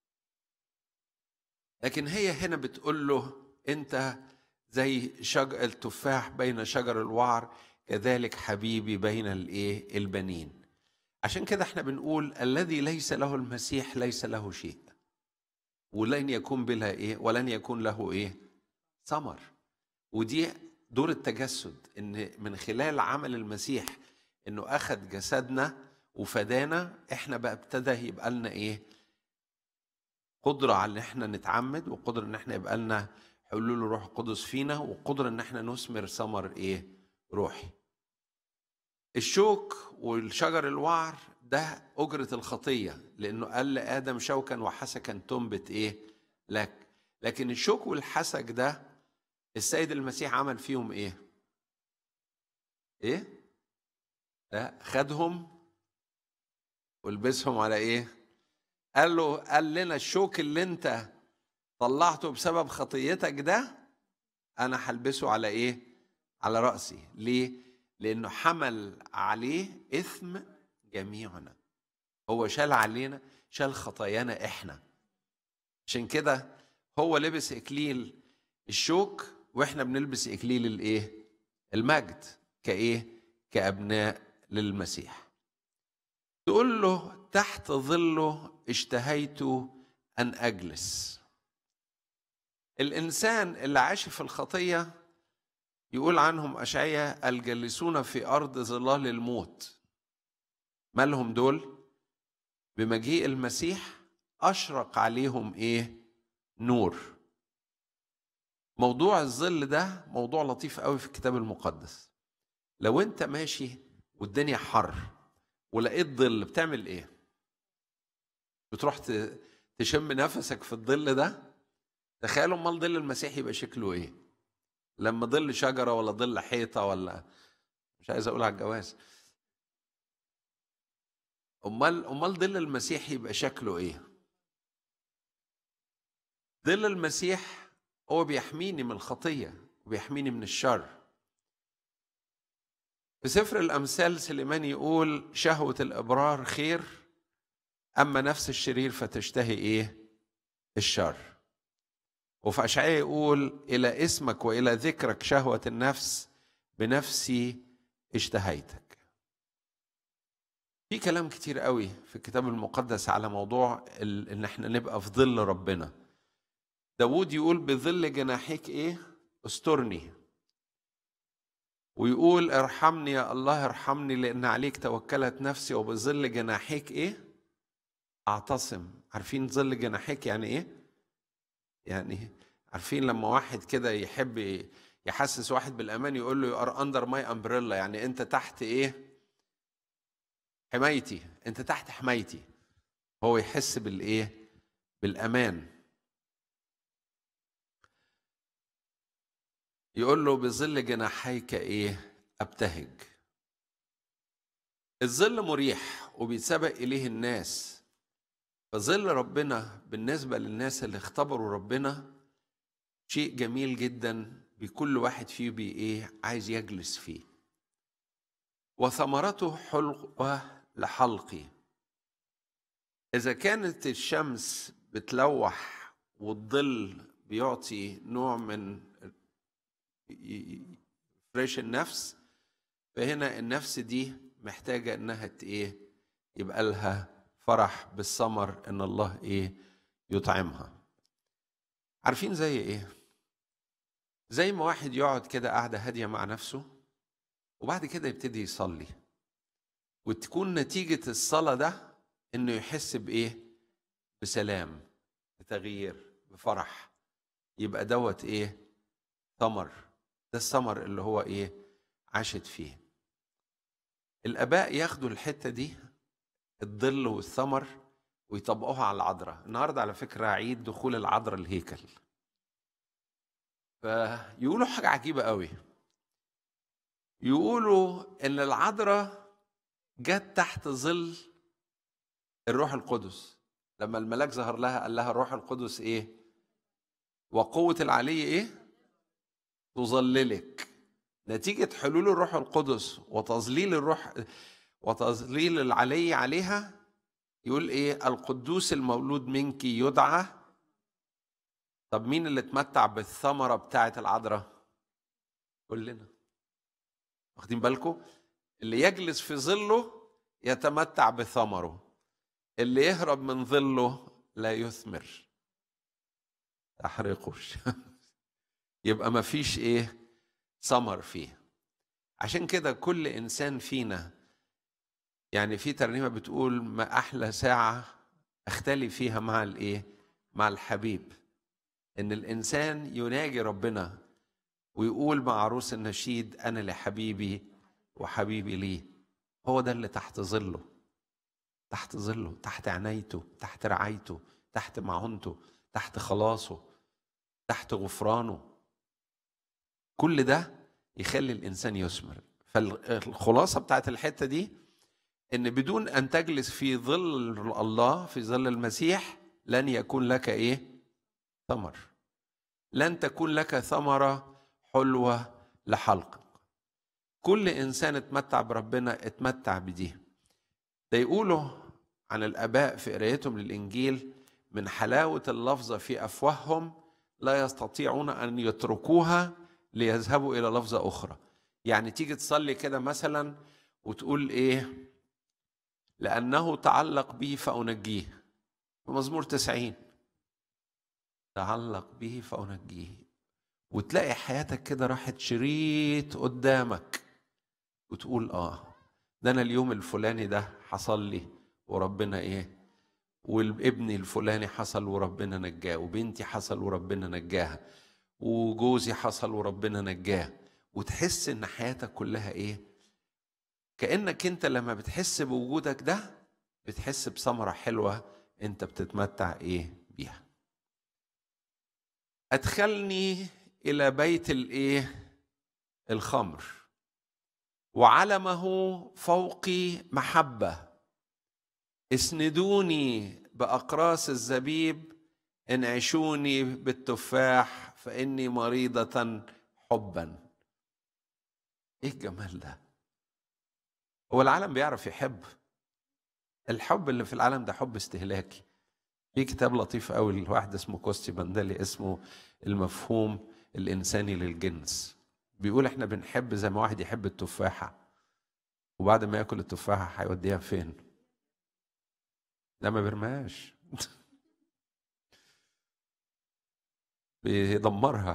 لكن هي هنا بتقول له انت زي شجر التفاح بين شجر الوعر كذلك حبيبي بين الايه البنين عشان كده احنا بنقول الذي ليس له المسيح ليس له شيء ولن يكون بلا ايه ولن يكون له ايه ثمر ودي دور التجسد ان من خلال عمل المسيح انه اخذ جسدنا وفدانا احنا بقى ابتدى يبقى لنا ايه قدره على ان احنا نتعمد وقدره ان احنا يبقى لنا حلول الروح القدس فينا وقدره ان احنا نثمر ثمر ايه روحي الشوك والشجر الوعر ده أجرة الخطية لأنه قال لآدم شوكا وحسكا تنبت إيه لك لكن الشوك والحسك ده السيد المسيح عمل فيهم إيه إيه لا خدهم ولبسهم على إيه قال له قال لنا الشوك اللي أنت طلعته بسبب خطيتك ده أنا هلبسه على إيه على رأسي ليه لأنه حمل عليه إثم جميعنا هو شال علينا شال خطايانا إحنا عشان كده هو لبس إكليل الشوك وإحنا بنلبس إكليل الإيه المجد كإيه كأبناء للمسيح تقول له تحت ظله اشتهيت أن أجلس الإنسان اللي عاش في الخطية يقول عنهم أشعيا الجالسون في أرض ظلال الموت مالهم دول بمجيء المسيح أشرق عليهم إيه نور موضوع الظل ده موضوع لطيف قوي في الكتاب المقدس لو انت ماشي والدنيا حر ولقيت ظل بتعمل ايه بتروح ت- تشم نفسك في الظل ده تخيلوا امال ظل المسيح يبقى شكله ايه لما ظل شجره ولا ظل حيطه ولا مش عايز اقول على الجواز امال امال ظل المسيح يبقى شكله ايه ظل المسيح هو بيحميني من الخطيه وبيحميني من الشر في سفر الامثال سليمان يقول شهوه الابرار خير اما نفس الشرير فتشتهي ايه الشر وفي أشعياء يقول إلى اسمك وإلى ذكرك شهوة النفس بنفسي اشتهيتك في كلام كتير قوي في الكتاب المقدس على موضوع ال- ان احنا نبقى في ظل ربنا داود يقول بظل جناحيك ايه استرني ويقول ارحمني يا الله ارحمني لان عليك توكلت نفسي وبظل جناحيك ايه اعتصم عارفين ظل جناحيك يعني ايه يعني عارفين لما واحد كده يحب يحسس واحد بالامان يقول له يو ار اندر ماي امبريلا يعني انت تحت ايه حمايتي انت تحت حمايتي هو يحس بالايه بالامان يقول له بظل جناحيك ايه ابتهج الظل مريح وبيتسبق اليه الناس فظل ربنا بالنسبه للناس اللي اختبروا ربنا شيء جميل جدا بكل واحد فيه بي ايه عايز يجلس فيه وثمرته حلوة لحلقي إذا كانت الشمس بتلوح والظل بيعطي نوع من فريش النفس فهنا النفس دي محتاجة انها ت- ايه يبقى لها فرح بالثمر ان الله ايه يطعمها عارفين زي ايه زي ما واحد يقعد كده قاعدة هادية مع نفسه وبعد كده يبتدي يصلي وتكون نتيجة الصلاة ده انه يحس بايه بسلام بتغيير بفرح يبقى دوت ايه ثمر ده الثمر اللي هو ايه عاشت فيه الاباء ياخدوا الحته دي الظل والثمر ويطبقوها على العذراء النهارده على فكره عيد دخول العذراء الهيكل فيقولوا حاجه عجيبه قوي يقولوا ان العذراء جت تحت ظل الروح القدس لما الملاك ظهر لها قال لها الروح القدس ايه وقوه العلي ايه تظللك نتيجة حلول الروح القدس وتظليل الروح وتظليل العلي عليها يقول ايه القدوس المولود منك يدعى طب مين اللي اتمتع بالثمرة بتاعة العذراء كلنا واخدين بالكم اللي يجلس في ظله يتمتع بثمره اللي يهرب من ظله لا يثمر تحرقوش يبقى ما فيش ايه ثمر فيه عشان كده كل انسان فينا يعني في ترنيمه بتقول ما احلى ساعه اختلي فيها مع الايه مع الحبيب ان الانسان يناجي ربنا ويقول مع عروس النشيد انا لحبيبي وحبيبي لي هو ده اللي تحت ظله تحت ظله تحت عنايته تحت رعايته تحت معونته تحت خلاصه تحت غفرانه كل ده يخلي الانسان يثمر فالخلاصه بتاعت الحته دي ان بدون ان تجلس في ظل الله في ظل المسيح لن يكون لك ايه ثمر لن تكون لك ثمره حلوه لحلقك كل انسان اتمتع بربنا اتمتع بدي ده يقولوا عن الاباء في قرايتهم للانجيل من حلاوه اللفظه في افواههم لا يستطيعون ان يتركوها ليذهبوا الى لفظه اخرى يعني تيجي تصلي كده مثلا وتقول ايه لانه تعلق بي فانجيه في مزمور تسعين تعلق به فانجيه وتلاقي حياتك كده راحت شريط قدامك وتقول اه ده انا اليوم الفلاني ده حصل لي وربنا ايه والابن الفلاني حصل وربنا نجاه وبنتي حصل وربنا نجاها وجوزي حصل وربنا نجاه وتحس ان حياتك كلها ايه كانك انت لما بتحس بوجودك ده بتحس بثمره حلوه انت بتتمتع ايه بيها ادخلني الى بيت الايه الخمر وعلمه فوقي محبه اسندوني باقراص الزبيب انعشوني بالتفاح فاني مريضه حبا ايه الجمال ده هو العالم بيعرف يحب الحب اللي في العالم ده حب استهلاكي في كتاب لطيف قوي لواحد اسمه كوستي بندلي اسمه المفهوم الانساني للجنس بيقول احنا بنحب زي ما واحد يحب التفاحه وبعد ما ياكل التفاحه هيوديها فين لا ما بيرماش بيدمرها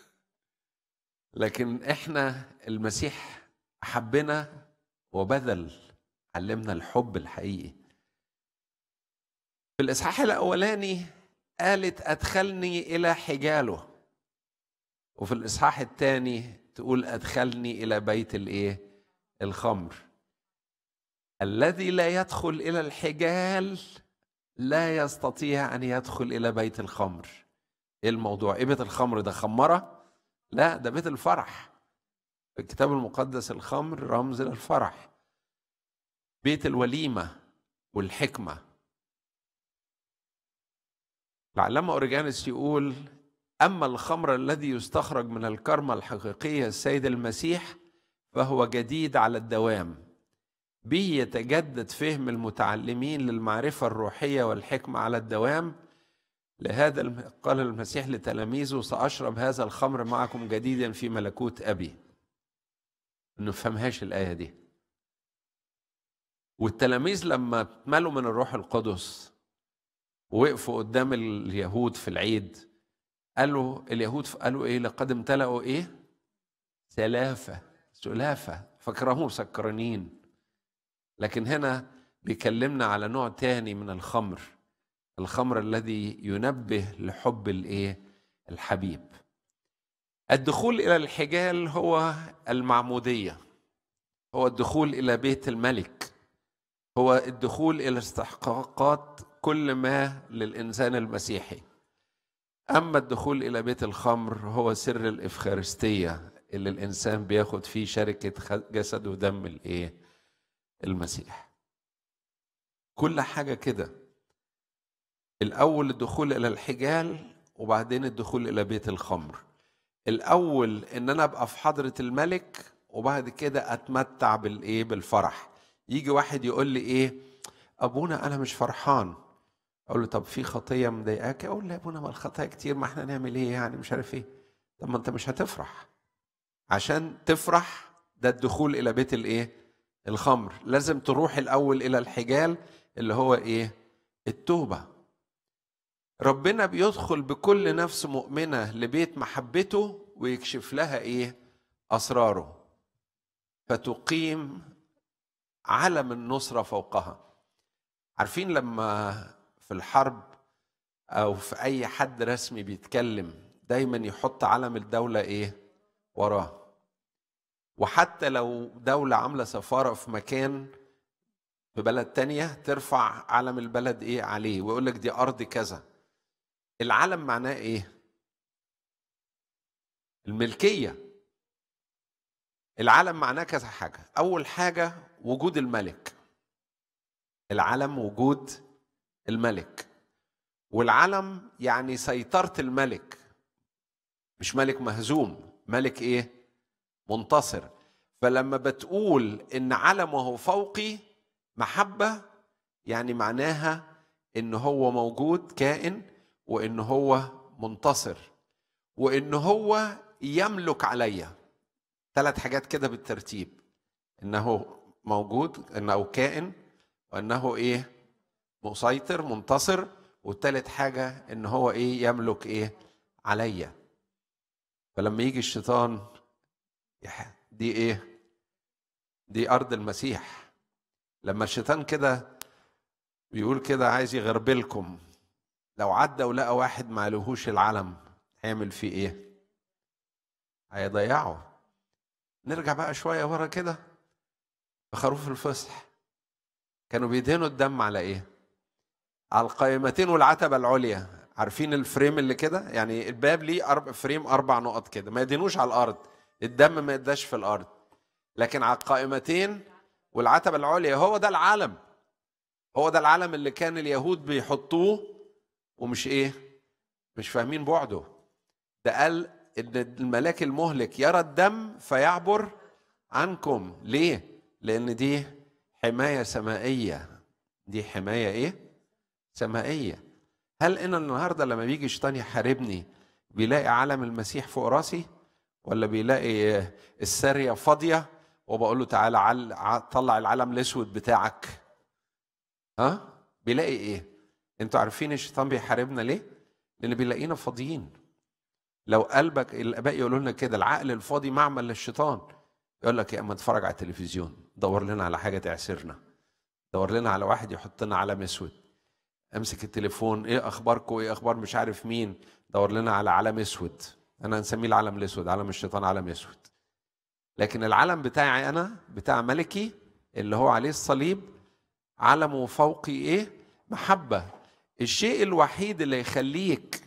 لكن احنا المسيح حبنا وبذل علمنا الحب الحقيقي في الاصحاح الاولاني قالت ادخلني الى حجاله وفي الاصحاح الثاني تقول ادخلني الى بيت الايه الخمر الذي لا يدخل الى الحجال لا يستطيع ان يدخل الى بيت الخمر ايه الموضوع ايه بيت الخمر ده خمره لا ده بيت الفرح في الكتاب المقدس الخمر رمز للفرح بيت الوليمه والحكمه العلامه اوريجانس يقول اما الخمر الذي يستخرج من الكرمه الحقيقيه السيد المسيح فهو جديد على الدوام به يتجدد فهم المتعلمين للمعرفه الروحيه والحكمه على الدوام لهذا الم- قال المسيح لتلاميذه سأشرب هذا الخمر معكم جديدا في ملكوت أبي ما نفهمهاش الآية دي والتلاميذ لما اتملوا من الروح القدس ووقفوا قدام اليهود في العيد قالوا اليهود قالوا ايه لقد امتلأوا ايه سلافة سلافة فكرهم سكرانين لكن هنا بيكلمنا على نوع تاني من الخمر الخمر الذي ينبه لحب الايه الحبيب الدخول الى الحجال هو المعموديه هو الدخول الى بيت الملك هو الدخول الى استحقاقات كل ما للانسان المسيحي اما الدخول الى بيت الخمر هو سر الافخارستيه اللي الانسان بياخد فيه شركه خ- جسد ودم الايه المسيح كل حاجه كده الاول الدخول الى الحجال وبعدين الدخول الى بيت الخمر الاول ان انا ابقى في حضره الملك وبعد كده اتمتع بالايه بالفرح يجي واحد يقول لي ايه ابونا انا مش فرحان اقول له طب في خطيه مضايقاك اقول له يا ابونا ما الخطايا كتير ما احنا نعمل ايه يعني مش عارف ايه طب ما انت مش هتفرح عشان تفرح ده الدخول الى بيت الايه الخمر لازم تروح الاول الى الحجال اللي هو ايه التوبه ربنا بيدخل بكل نفس مؤمنه لبيت محبته ويكشف لها ايه اسراره فتقيم علم النصره فوقها عارفين لما في الحرب او في اي حد رسمي بيتكلم دايما يحط علم الدوله ايه وراه وحتى لو دولة عاملة سفارة في مكان في بلد تانية ترفع علم البلد ايه عليه ويقول لك دي أرض كذا العلم معناه ايه الملكية العلم معناه كذا حاجة أول حاجة وجود الملك العلم وجود الملك والعلم يعني سيطرة الملك مش ملك مهزوم ملك ايه منتصر فلما بتقول ان علمه فوقي محبه يعني معناها ان هو موجود كائن وان هو منتصر وان هو يملك عليا ثلاث حاجات كده بالترتيب انه موجود انه كائن وانه ايه مسيطر منتصر والتالت حاجه ان هو ايه يملك ايه عليا فلما يجي الشيطان يح- دي ايه دي ارض المسيح لما الشيطان كده بيقول كده عايز يغربلكم لو عدى ولقى واحد ما لهوش العلم هيعمل فيه ايه هيضيعه نرجع بقى شويه ورا كده في خروف الفصح كانوا بيدهنوا الدم على ايه على القائمتين والعتبه العليا عارفين الفريم اللي كده يعني الباب ليه أرب... فريم اربع نقط كده ما يدهنوش على الارض الدم ما يداش في الارض لكن على القائمتين والعتبه العليا هو ده العلم هو ده العلم اللي كان اليهود بيحطوه ومش ايه مش فاهمين بعده ده قال ان الملاك المهلك يرى الدم فيعبر عنكم ليه لان دي حمايه سمائيه دي حمايه ايه سمائيه هل انا النهارده لما بيجي شيطان يحاربني بيلاقي علم المسيح فوق راسي ولا بيلاقي الساريه فاضيه وبقول له تعالى عل... ع- طلع العلم الاسود بتاعك ها بيلاقي ايه انتوا عارفين الشيطان بيحاربنا ليه لان بيلاقينا فاضيين لو قلبك الاباء يقولوا لنا كده العقل الفاضي معمل للشيطان يقول لك يا اما اتفرج على التلفزيون دور لنا على حاجه تعسرنا دور لنا على واحد يحط لنا علم اسود امسك التليفون ايه اخباركم ايه اخبار مش عارف مين دور لنا على علم اسود انا نسميه العلم الاسود علم الشيطان علم اسود لكن العلم بتاعي انا بتاع ملكي اللي هو عليه الصليب علمه فوقي ايه محبه الشيء الوحيد اللي يخليك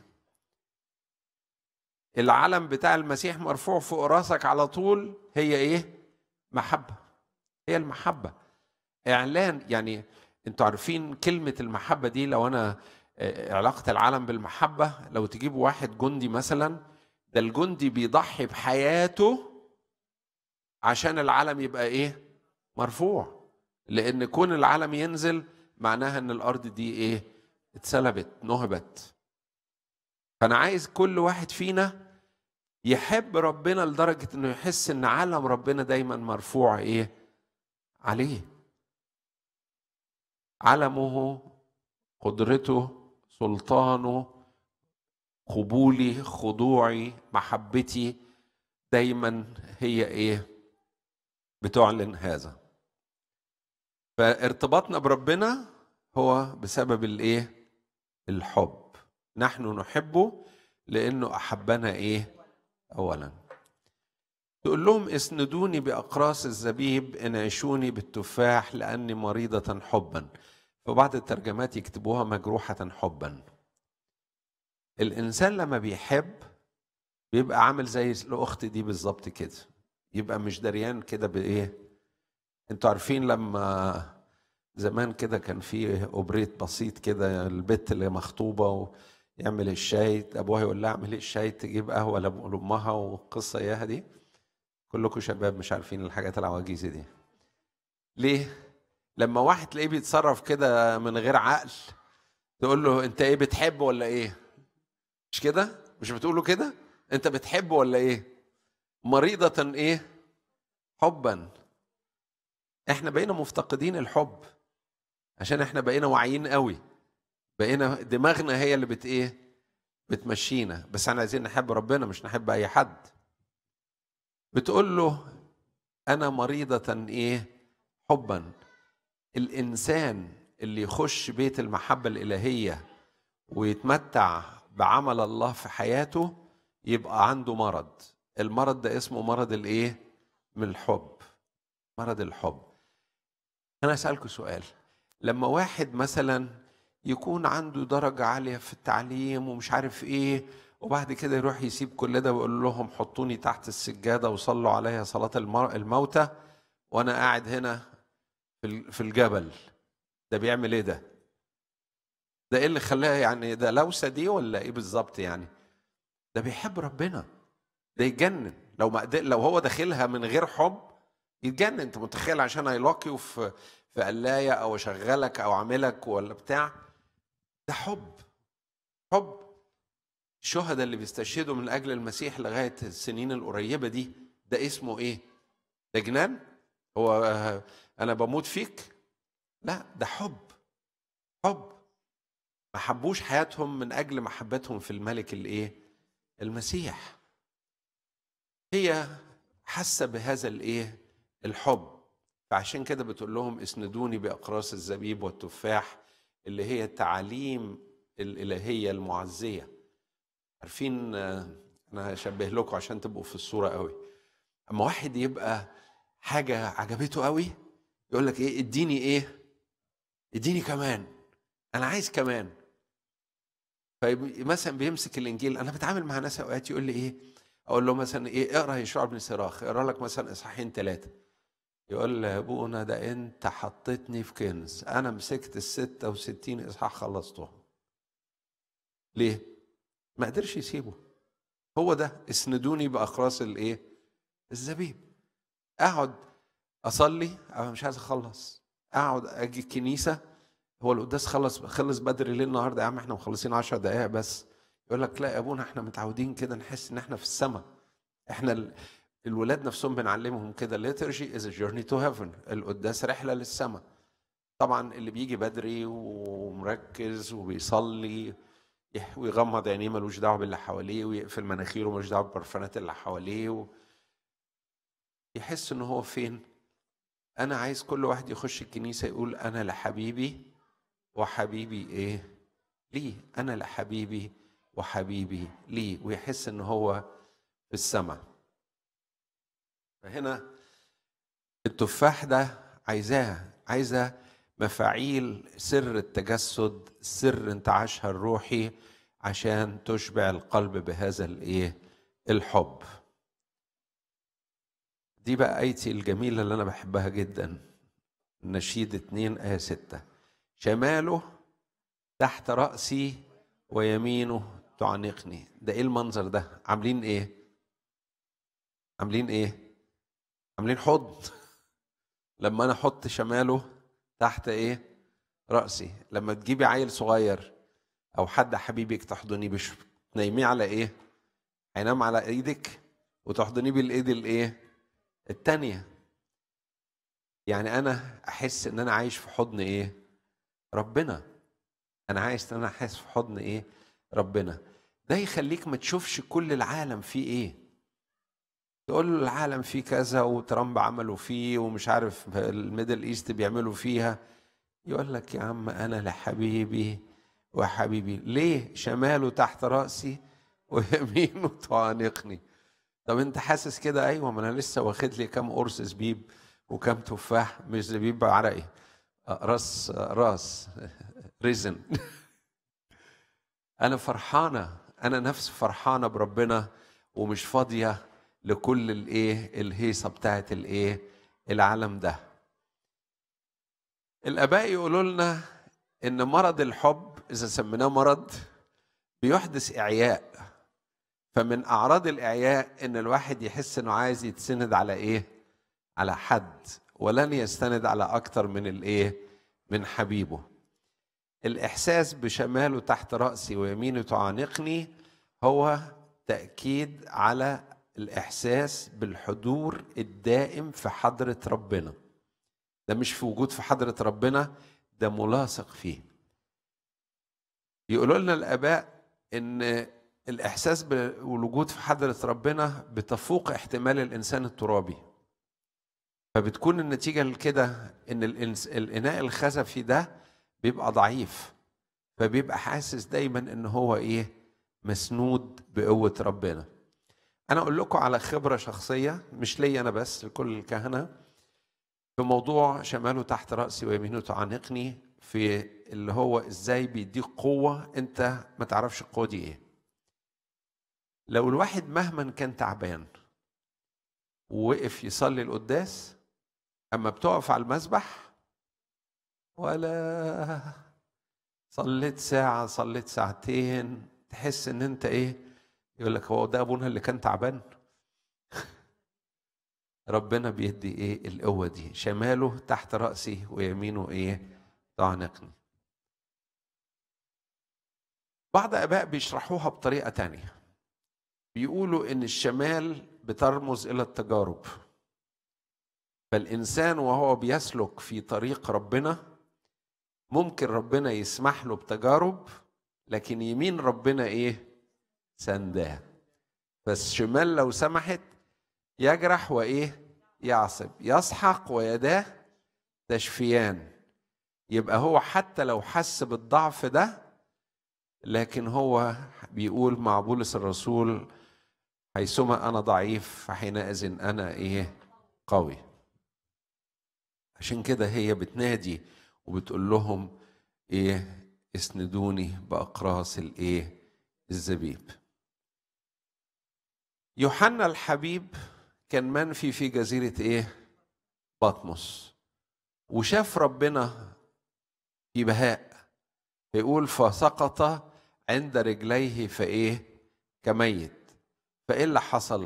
العلم بتاع المسيح مرفوع فوق راسك على طول هي ايه محبه هي المحبه اعلان يعني انتوا عارفين كلمه المحبه دي لو انا آه، علاقه العالم بالمحبه لو تجيبوا واحد جندي مثلا ده الجندي بيضحي بحياته عشان العلم يبقى ايه مرفوع لان كون العلم ينزل معناها ان الارض دي ايه اتسلبت نهبت فانا عايز كل واحد فينا يحب ربنا لدرجه انه يحس ان علم ربنا دايما مرفوع ايه عليه علمه قدرته سلطانه قبولي خضوعي محبتي دايما هي ايه بتعلن هذا فارتباطنا بربنا هو بسبب الايه الحب نحن نحبه لانه احبنا ايه اولا تقول لهم اسندوني باقراص الزبيب انعشوني بالتفاح لاني مريضه حبا في بعض الترجمات يكتبوها مجروحه حبا الانسان لما بيحب بيبقى عامل زي الاخت دي بالظبط كده يبقى مش دريان كده بايه انتوا عارفين لما زمان كده كان في اوبريت بسيط كده البت اللي مخطوبه ويعمل الشاي ابوها يقول لها اعملي الشاي تجيب قهوه لامها والقصه اياها دي كلكم شباب مش عارفين الحاجات العواجيزه دي ليه لما واحد تلاقيه بيتصرف كده من غير عقل تقول له انت ايه بتحب ولا ايه مش كده مش بتقول كده انت بتحب ولا ايه مريضة ايه حبا احنا بقينا مفتقدين الحب عشان احنا بقينا واعيين قوي بقينا دماغنا هي اللي بت ايه بتمشينا بس احنا عايزين نحب ربنا مش نحب اي حد بتقول له انا مريضة ايه حبا الانسان اللي يخش بيت المحبة الالهية ويتمتع بعمل الله في حياته يبقى عنده مرض المرض ده اسمه مرض الايه من الحب مرض الحب انا اسالكم سؤال لما واحد مثلا يكون عنده درجة عالية في التعليم ومش عارف ايه وبعد كده يروح يسيب كل ده ويقول لهم حطوني تحت السجادة وصلوا عليها صلاة الموتى وانا قاعد هنا في الجبل ده بيعمل ايه ده ده ايه اللي خلاه يعني ده لوسه دي ولا ايه بالظبط يعني ده بيحب ربنا ده يتجنن لو ما لو هو داخلها من غير حب يتجنن انت متخيل عشان هيلاقيه في في قلايه او اشغلك او اعملك ولا بتاع ده حب حب الشهداء اللي بيستشهدوا من اجل المسيح لغايه السنين القريبه دي ده اسمه ايه؟ ده جنان؟ هو انا بموت فيك؟ لا ده حب حب ما حبوش حياتهم من اجل محبتهم في الملك الايه؟ المسيح هي حاسه بهذا الايه؟ الحب فعشان كده بتقول لهم اسندوني باقراص الزبيب والتفاح اللي هي التعاليم الالهيه المعزيه عارفين انا هشبه لكم عشان تبقوا في الصوره قوي اما واحد يبقى حاجه عجبته قوي يقول لك ايه اديني ايه اديني كمان انا عايز كمان فمثلا بيمسك الانجيل انا بتعامل مع ناس اوقات يقول لي ايه اقول له مثلا ايه اقرا يشوع بن سراخ اقرا لك مثلا اصحاحين ثلاثه يقول لي يا ابونا ده انت حطيتني في كنز انا مسكت ال 66 اصحاح خلصتهم ليه ما قدرش يسيبه هو ده اسندوني باقراص الايه الزبيب اقعد اصلي انا مش عايز اخلص اقعد اجي الكنيسه هو القداس خلص خلص بدري ليه النهارده يا عم احنا مخلصين 10 دقائق بس يقول لك لا يا ابونا احنا متعودين كده نحس ان احنا في السماء احنا الولاد نفسهم بنعلمهم كده liturgy is a journey to heaven القداس رحلة للسماء طبعا اللي بيجي بدري ومركز وبيصلي ويغمض عينيه ملوش دعوه باللي حواليه ويقفل مناخيره ملوش دعوه بالبرفانات اللي حواليه و... يحس ان هو فين انا عايز كل واحد يخش الكنيسه يقول انا لحبيبي وحبيبي ايه ليه انا لحبيبي وحبيبي ليه ويحس ان هو في السماء فهنا التفاح ده عايزاه عايزه مفاعيل سر التجسد سر انتعاشها الروحي عشان تشبع القلب بهذا الايه الحب دي بقى ايتي الجميله اللي انا بحبها جدا نشيد اتنين ايه ستة شماله تحت رأسي ويمينه تعانقني ده ايه المنظر ده عاملين ايه عاملين ايه عاملين حضن لما انا احط شماله تحت ايه راسي لما تجيبي عيل صغير او حد حبيبك تحضنيه بش تنيميه على ايه هينام على ايدك وتحضنيه بالايد الايه التانية يعني انا احس ان انا عايش في حضن ايه ربنا انا عايز ان انا احس في حضن ايه ربنا ده يخليك ما تشوفش كل العالم فيه ايه تقول له العالم فيه كذا وترامب عملوا فيه ومش عارف الميدل ايست بيعملوا فيها يقول لك يا عم انا لحبيبي وحبيبي ليه شماله تحت راسي ويمينه تعانقني طب انت حاسس كده ايوه ما انا لسه واخد لي كام قرص زبيب وكام تفاح مش زبيب عرقي راس راس ريزن انا فرحانه انا نفسي فرحانه بربنا ومش فاضيه لكل الايه الهيصه بتاعت الايه العالم ده الاباء يقولوا لنا ان مرض الحب اذا سميناه مرض بيحدث اعياء فمن اعراض الاعياء ان الواحد يحس انه عايز يتسند على ايه على حد ولن يستند على اكتر من الايه من حبيبه الاحساس بشماله تحت راسي ويمينه تعانقني هو تاكيد على الاحساس بالحضور الدائم في حضره ربنا ده مش في وجود في حضره ربنا ده ملاصق فيه يقولوا لنا الاباء ان الاحساس بالوجود في حضره ربنا بتفوق احتمال الانسان الترابي فبتكون النتيجه لكده ان الإنس... الاناء الخزفي ده بيبقى ضعيف فبيبقى حاسس دايما ان هو ايه مسنود بقوه ربنا انا اقول لكم على خبره شخصيه مش ليا انا بس لكل الكهنه في موضوع شماله تحت راسي ويمينه تعانقني في اللي هو ازاي بيديك قوه انت ما تعرفش القوه دي ايه لو الواحد مهما كان تعبان ووقف يصلي القداس اما بتقف على المسبح ولا صليت ساعة صليت ساعتين تحس ان انت ايه يقول لك هو ده ابونا اللي كان تعبان ربنا بيدي ايه القوة دي شماله تحت رأسي ويمينه ايه تعانقني بعض اباء بيشرحوها بطريقة تانية بيقولوا ان الشمال بترمز الى التجارب فالانسان وهو بيسلك في طريق ربنا ممكن ربنا يسمح له بتجارب لكن يمين ربنا ايه سنداه فالشمال لو سمحت يجرح وايه يعصب يسحق ويداه تشفيان يبقى هو حتى لو حس بالضعف ده لكن هو بيقول مع بولس الرسول حيثما انا ضعيف فحينئذ انا ايه قوي عشان كده هي بتنادي وبتقول لهم ايه اسندوني باقراص الايه الزبيب يوحنا الحبيب كان منفي في جزيرة ايه بطمس وشاف ربنا في بهاء يقول فسقط عند رجليه فايه كميت فايه اللي حصل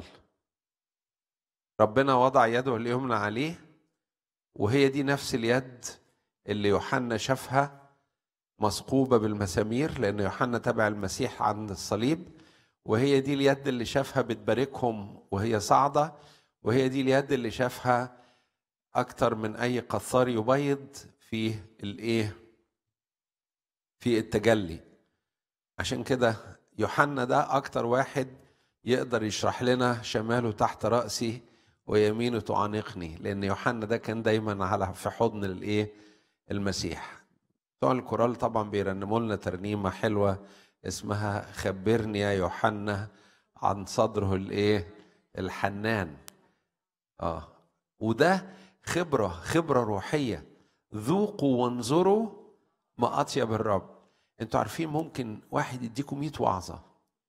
ربنا وضع يده اليمنى عليه وهي دي نفس اليد اللي يوحنا شافها مثقوبة بالمسامير لأن يوحنا تبع المسيح عند الصليب وهي دي اليد اللي شافها بتباركهم وهي صاعدة وهي دي اليد اللي شافها أكتر من أي قثار يبيض في الإيه؟ في التجلي عشان كده يوحنا ده أكتر واحد يقدر يشرح لنا شماله تحت رأسي ويمينه تعانقني لأن يوحنا ده كان دايما على في حضن الإيه؟ المسيح بتوع الكورال طبعا بيرنموا لنا ترنيمة حلوة اسمها خبرني يا يوحنا عن صدره الايه الحنان اه وده خبرة خبرة روحية ذوقوا وانظروا ما أطيب الرب انتوا عارفين ممكن واحد يديكم 100 وعظة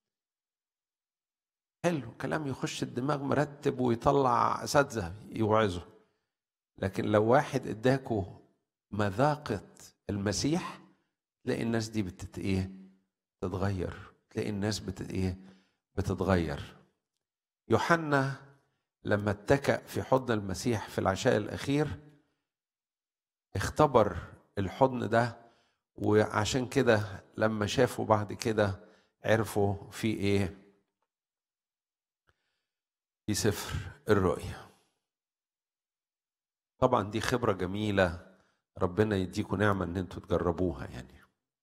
حلو كلام يخش الدماغ مرتب ويطلع أساتذة يوعظوا لكن لو واحد اداكوا مذاقة المسيح تلاقي الناس دي بتت ايه تتغير تلاقي الناس بت ايه بتتغير يوحنا لما اتكأ في حضن المسيح في العشاء الأخير اختبر الحضن ده وعشان كده لما شافوا بعد كده عرفوا في ايه في سفر الرؤيا طبعا دي خبرة جميلة ربنا يديكم نعمة ان انتوا تجربوها يعني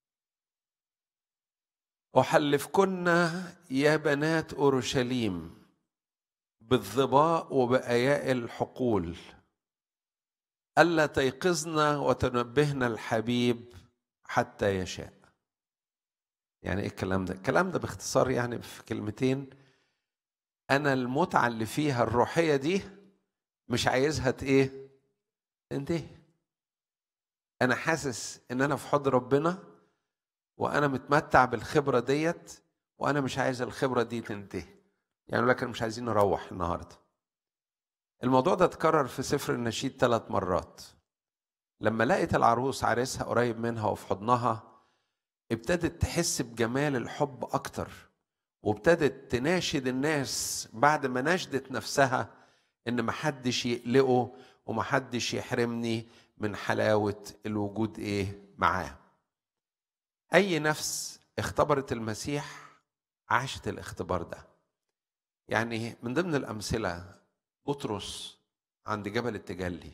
أحلفكن يا بنات أورشليم بالظباء وبأياء الحقول ألا تيقظن وتنبهن الحبيب حتى يشاء يعني ايه الكلام ده الكلام ده باختصار يعني في كلمتين انا المتعه اللي فيها الروحيه دي مش عايزها ايه تنتهي انا حاسس ان انا في حضن ربنا وانا متمتع بالخبره ديت وانا مش عايز الخبره دي تنتهي يعني لكن مش عايزين نروح النهارده الموضوع ده اتكرر في سفر النشيد ثلاث مرات لما لقيت العروس عريسها قريب منها وفي حضنها ابتدت تحس بجمال الحب اكتر وابتدت تناشد الناس بعد ما ناشدت نفسها ان محدش يقلقه ومحدش يحرمني من حلاوة الوجود ايه معاه اي نفس اختبرت المسيح عاشت الاختبار ده يعني من ضمن الامثله بطرس عند جبل التجلي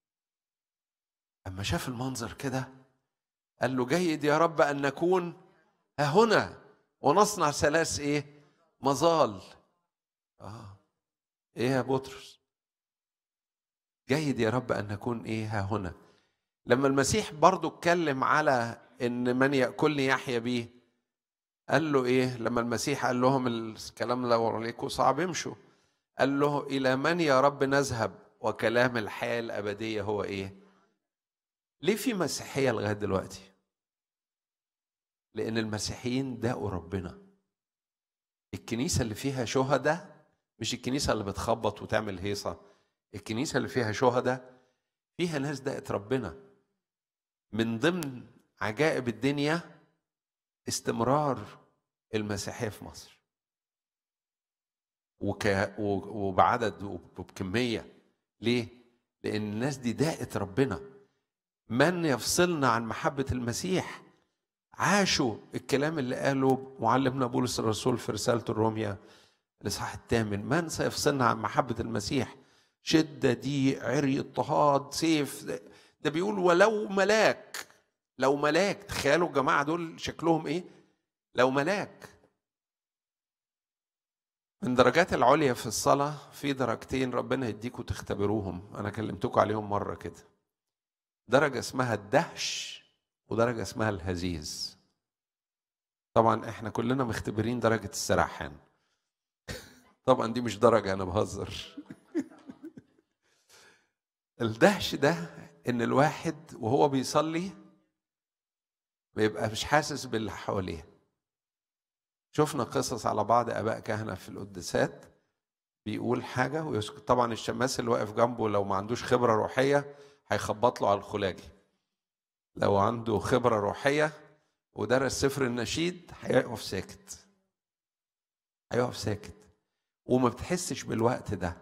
اما شاف المنظر كده قال له جيد يا رب ان نكون ها هنا ونصنع ثلاث ايه مظال اه ايه يا بطرس جيد يا رب ان نكون ايه ها هنا لما المسيح برضو اتكلم على ان من ياكلني يحيا بيه قال له ايه لما المسيح قال لهم الكلام لو عليكم صعب امشوا قال له الى من يا رب نذهب وكلام الحياه الابديه هو ايه ليه في مسيحيه لغايه دلوقتي لان المسيحيين داقوا ربنا الكنيسه اللي فيها شهداء مش الكنيسه اللي بتخبط وتعمل هيصه الكنيسه اللي فيها شهداء فيها ناس دقت ربنا من ضمن عجائب الدنيا استمرار المسيحيه في مصر وك وبعدد وبكميه ليه؟ لان الناس دي داقت ربنا من يفصلنا عن محبه المسيح عاشوا الكلام اللي قاله معلمنا بولس الرسول في رساله الروميا الاصحاح الثامن من سيفصلنا عن محبه المسيح شده ضيق عري اضطهاد سيف ده بيقول ولو ملاك لو ملاك تخيلوا الجماعه دول شكلهم ايه لو ملاك من درجات العليا في الصلاة في درجتين ربنا يديكوا تختبروهم أنا كلمتكم عليهم مرة كده درجة اسمها الدهش ودرجة اسمها الهزيز طبعا احنا كلنا مختبرين درجة السرحان طبعا دي مش درجة أنا بهزر الدهش ده إن الواحد وهو بيصلي بيبقى مش حاسس باللي حواليه شفنا قصص على بعض اباء كهنه في القداسات بيقول حاجه ويسكت طبعا الشماس اللي واقف جنبه لو ما عندوش خبره روحيه هيخبط له على الخلاجي لو عنده خبره روحيه ودرس سفر النشيد هيقف ساكت هيقف ساكت وما بتحسش بالوقت ده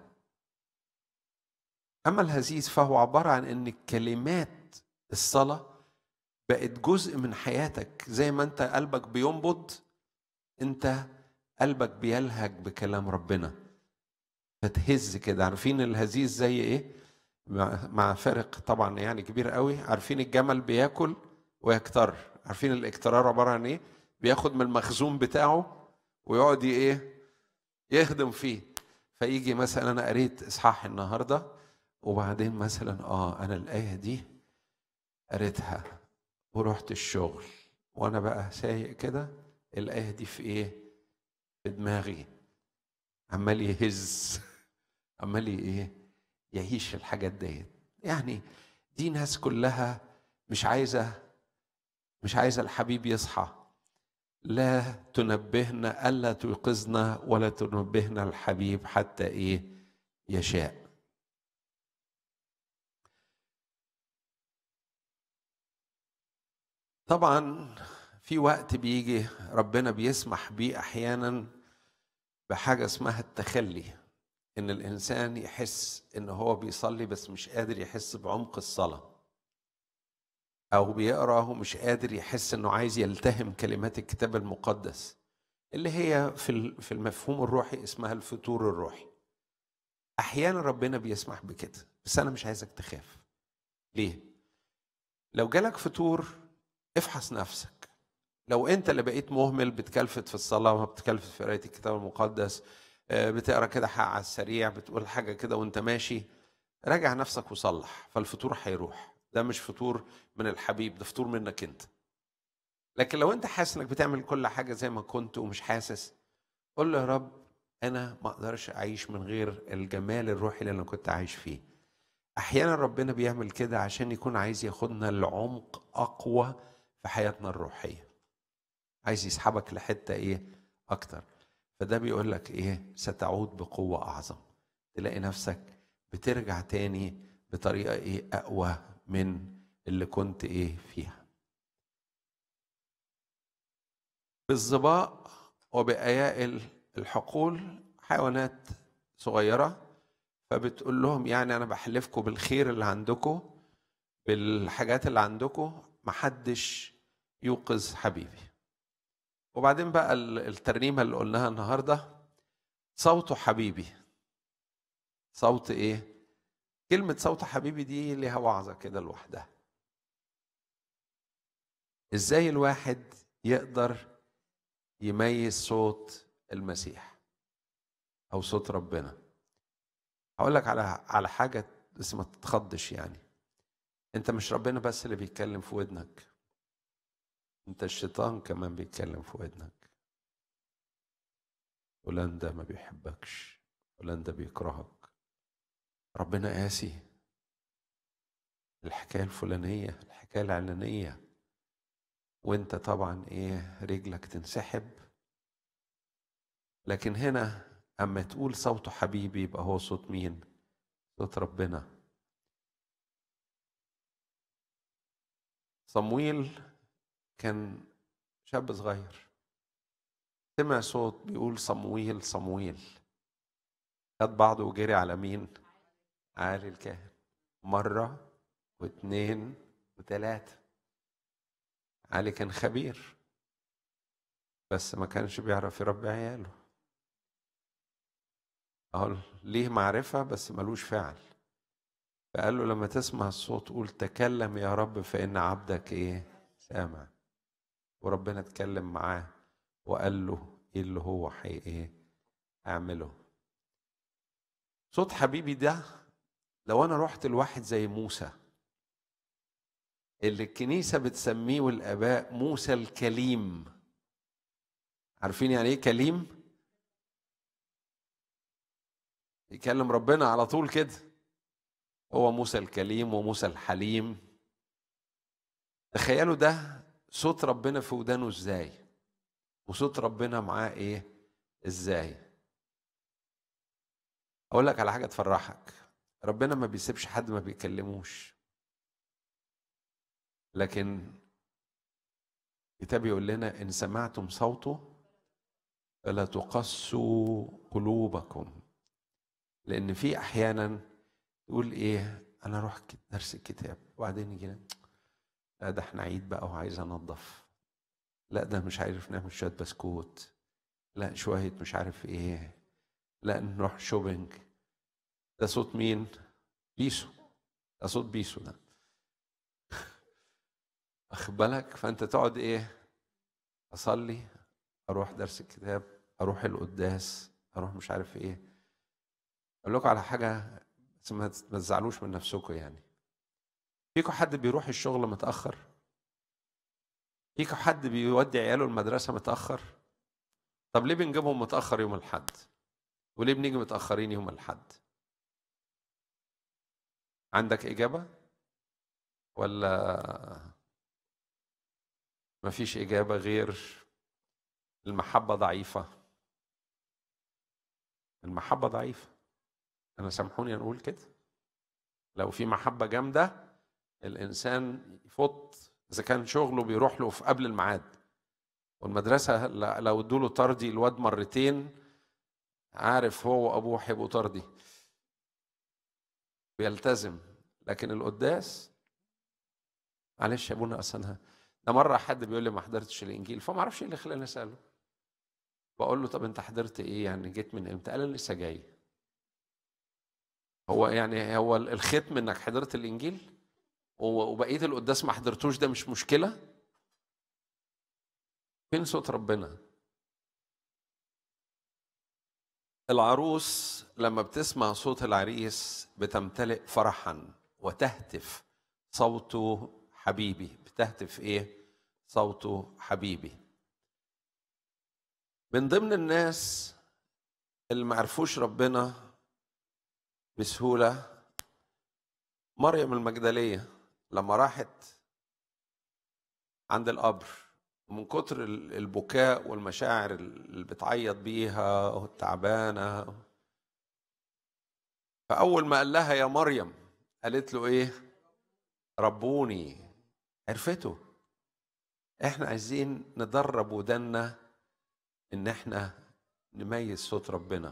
اما الهزيز فهو عباره عن ان كلمات الصلاه بقت جزء من حياتك زي ما انت قلبك بينبض انت قلبك بيلهج بكلام ربنا فتهز كده عارفين الهزيز زي ايه مع فرق طبعا يعني كبير قوي عارفين الجمل بياكل ويكتر عارفين الاكترار عباره عن ايه بياخد من المخزون بتاعه ويقعد ايه يخدم فيه فيجي مثلا انا قريت اصحاح النهارده وبعدين مثلا اه انا الايه دي قريتها ورحت الشغل وانا بقى سايق كده الآية دي في إيه؟ في دماغي عمال يهز عمال إيه؟ يعيش الحاجات ديت يعني دي ناس كلها مش عايزة مش عايزة الحبيب يصحى لا تنبهنا ألا توقظنا ولا تنبهنا الحبيب حتى إيه يشاء طبعا في وقت بيجي ربنا بيسمح بيه احيانا بحاجه اسمها التخلي ان الانسان يحس ان هو بيصلي بس مش قادر يحس بعمق الصلاه او بيقرا ومش قادر يحس انه عايز يلتهم كلمات الكتاب المقدس اللي هي في ال- في المفهوم الروحي اسمها الفتور الروحي احيانا ربنا بيسمح بكده بس انا مش عايزك تخاف ليه لو جالك فتور افحص نفسك لو انت اللي بقيت مهمل بتكلفت في الصلاه ما بتكلفت في قرايه الكتاب المقدس آه، بتقرا كده حق على السريع بتقول حاجه كده وانت ماشي راجع نفسك وصلح فالفطور هيروح ده مش فطور من الحبيب ده فطور منك انت لكن لو انت حاسس انك بتعمل كل حاجه زي ما كنت ومش حاسس قول له يا رب انا ما اقدرش اعيش من غير الجمال الروحي اللي انا كنت عايش فيه احيانا ربنا بيعمل كده عشان يكون عايز ياخدنا لعمق اقوى في حياتنا الروحيه عايز يسحبك لحته ايه اكتر فده بيقول لك ايه ستعود بقوه اعظم تلاقي نفسك بترجع تاني بطريقه ايه اقوى من اللي كنت ايه فيها بالظباء وبأيائل الحقول حيوانات صغيرة فبتقول لهم يعني أنا بحلفكم بالخير اللي عندكم بالحاجات اللي عندكم محدش يوقظ حبيبي وبعدين بقى ال- الترنيمة اللي قلناها النهاردة صوت حبيبي صوت ايه كلمة صوت حبيبي دي ليها وعظة كده لوحدها ازاي الواحد يقدر يميز صوت المسيح او صوت ربنا هقول لك على على حاجه بس ما تتخضش يعني انت مش ربنا بس اللي بيتكلم في ودنك انت الشيطان كمان بيتكلم في ودنك فلان ده ما بيحبكش فلان ده بيكرهك ربنا قاسي الحكايه الفلانيه الحكايه العلانيه وانت طبعا ايه رجلك تنسحب لكن هنا اما تقول صوت حبيبي يبقى هو صوت مين صوت ربنا صمويل كان شاب صغير سمع صوت بيقول صمويل صمويل خد بعضه وجري على مين عالي الكاهن مرة واثنين وثلاثة علي كان خبير بس ما كانش بيعرف يربي عياله اهو ليه معرفة بس ملوش فعل فقال له لما تسمع الصوت قول تكلم يا رب فإن عبدك ايه سامع وربنا اتكلم معاه وقال له ايه اللي هو حي ايه اعمله صوت حبيبي ده لو انا رحت لواحد زي موسى اللي الكنيسة بتسميه والآباء موسى الكليم عارفين يعني إيه كليم؟ يكلم ربنا على طول كده هو موسى الكليم وموسى الحليم تخيلوا ده صوت ربنا في ودانه ازاي وصوت ربنا معاه ايه ازاي اقول لك على حاجه تفرحك ربنا ما بيسيبش حد ما بيكلموش لكن الكتاب يقول لنا ان سمعتم صوته فلا تقسوا قلوبكم لان في احيانا تقول ايه انا اروح درس الكتاب وبعدين يجي لا ده احنا عيد بقى وعايز انضف لا ده مش عارف نعمل شويه بسكوت لا شويه مش عارف ايه لا نروح شوبينج ده صوت مين بيسو ده صوت بيسو ده واخد بالك فانت تقعد ايه اصلي اروح درس الكتاب اروح القداس اروح مش عارف ايه اقول لكم على حاجه بس ما ما تزعلوش من نفسكم يعني فيكم حد بيروح الشغل متاخر فيكم حد بيودي عياله المدرسه متاخر طب ليه بنجيبهم متاخر يوم الاحد وليه بنيجي متاخرين يوم الاحد عندك اجابه ولا مفيش اجابه غير المحبه ضعيفه المحبه ضعيفه انا سامحوني نقول كده لو في محبه جامده الانسان يفوت اذا كان شغله بيروح له في قبل الميعاد والمدرسه لو ادوا له طردي الواد مرتين عارف هو وابوه هيبقوا طردي بيلتزم لكن القداس معلش يا ابونا اصل انا ده مره حد بيقول لي ما حضرتش الانجيل فما اعرفش ايه اللي خلاني اساله بقول له طب انت حضرت ايه يعني جيت من امتى قال انا لسه جاي هو يعني هو الختم انك حضرت الانجيل وبقيه القداس ما حضرتوش ده مش مشكله فين صوت ربنا العروس لما بتسمع صوت العريس بتمتلئ فرحا وتهتف صوته حبيبي بتهتف ايه صوته حبيبي من ضمن الناس اللي ما عرفوش ربنا بسهولة مريم المجدلية لما راحت عند القبر من كتر البكاء والمشاعر اللي بتعيط بيها والتعبانة فأول ما قال لها يا مريم قالت له إيه ربوني عرفته احنا عايزين ندرب ودنا ان احنا نميز صوت ربنا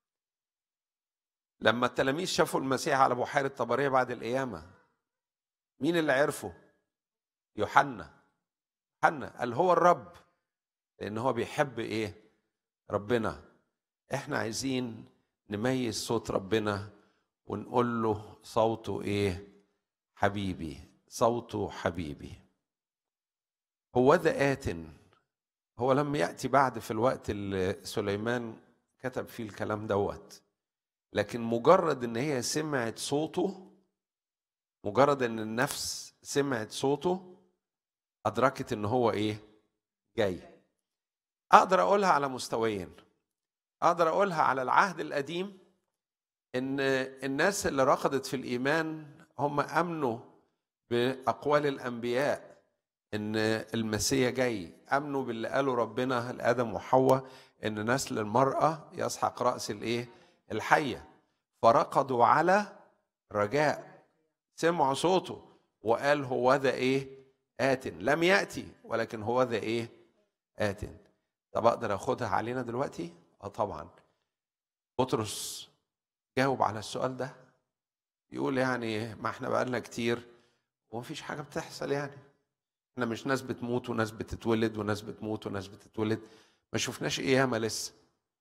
لما التلاميذ شافوا المسيح على بحيرة طبرية بعد القيامة مين اللي عرفه يوحنا يوحنا قال هو الرب لان هو بيحب ايه ربنا احنا عايزين نميز صوت ربنا ونقول له صوته ايه حبيبي صوته حبيبي هو ذا آت هو لم يأتي بعد في الوقت اللي سليمان كتب فيه الكلام دوت لكن مجرد ان هي سمعت صوته مجرد ان النفس سمعت صوته ادركت ان هو ايه جاي اقدر اقولها على مستويين اقدر اقولها على العهد القديم ان الناس اللي رقدت في الايمان هم امنوا باقوال الانبياء ان المسيح جاي امنوا باللي قاله ربنا لادم وحواء ان نسل المراه يسحق راس الايه الحيه فرقدوا على رجاء سمعوا صوته وقال هو ذا ايه آت لم يأتي ولكن هو ذا ايه آت طب اقدر اخدها علينا دلوقتي اه طبعا بطرس جاوب على السؤال ده يقول يعني ما احنا بقالنا كتير ومفيش حاجه بتحصل يعني احنا مش ناس بتموت وناس بتتولد وناس بتموت وناس بتتولد ما شفناش قيامه لسه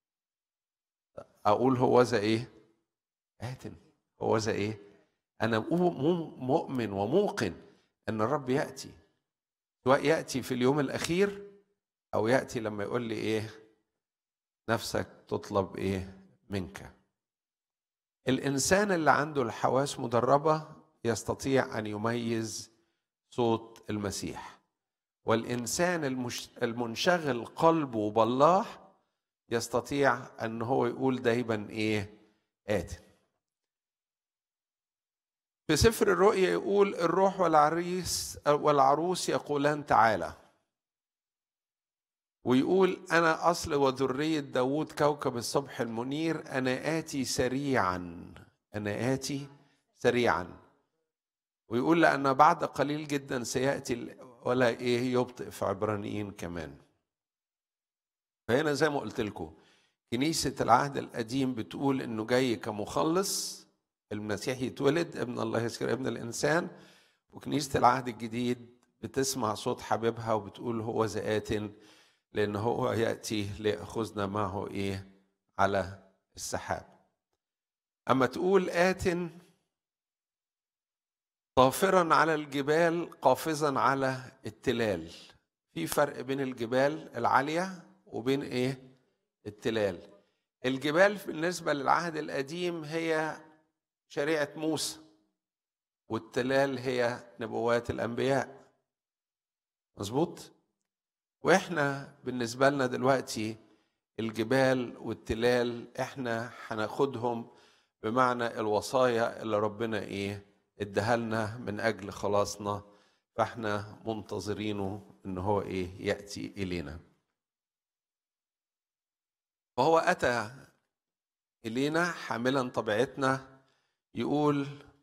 اقول هو ذا ايه آتن هو ذا ايه انا مؤمن وموقن ان الرب ياتي سواء ياتي في اليوم الاخير او ياتي لما يقول لي ايه نفسك تطلب ايه منك الانسان اللي عنده الحواس مدربه يستطيع ان يميز صوت المسيح والانسان المنشغل قلبه بالله يستطيع ان هو يقول دايما ايه ات في سفر الرؤيا يقول الروح والعريس والعروس يقولان تعالى ويقول أنا أصل وذرية داود كوكب الصبح المنير أنا آتي سريعا أنا آتي سريعا ويقول لأن بعد قليل جدا سيأتي ولا إيه يبطئ في عبرانيين كمان فهنا زي ما قلت لكم كنيسة العهد القديم بتقول إنه جاي كمخلص المسيح يتولد ابن الله يذكر ابن الإنسان وكنيسة العهد الجديد بتسمع صوت حبيبها وبتقول هو زآت لأن هو يأتي ليأخذنا معه إيه على السحاب أما تقول آت طافرا على الجبال قافزا على التلال في فرق بين الجبال العالية وبين إيه التلال الجبال بالنسبة للعهد القديم هي شريعة موسى والتلال هي نبوات الأنبياء مظبوط واحنا بالنسبه لنا دلوقتي الجبال والتلال احنا هناخدهم بمعنى الوصايا اللي ربنا ايه اداها لنا من اجل خلاصنا فاحنا منتظرينه ان هو ايه ياتي الينا فهو اتى الينا حاملا طبيعتنا يقول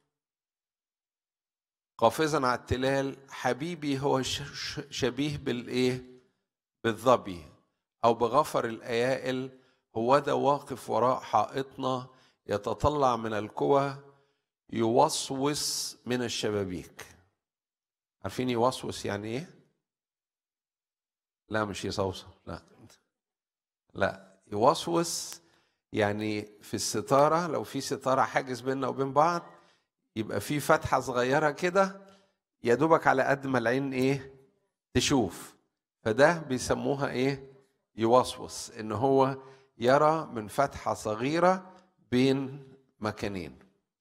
قافزا على التلال حبيبي هو شبيه بالايه بالظبي أو بغفر الأيائل هو ده واقف وراء حائطنا يتطلع من الكوى يوسوس من الشبابيك عارفين يوسوس يعني ايه لا مش يصوصو لا لا يوسوس يعني في الستارة لو في ستارة حاجز بيننا وبين بعض يبقى في فتحة صغيرة كده يا دوبك على قد ما العين ايه تشوف فده بيسموها ايه يوسوس ان هو يرى من فتحة صغيرة بين مكانين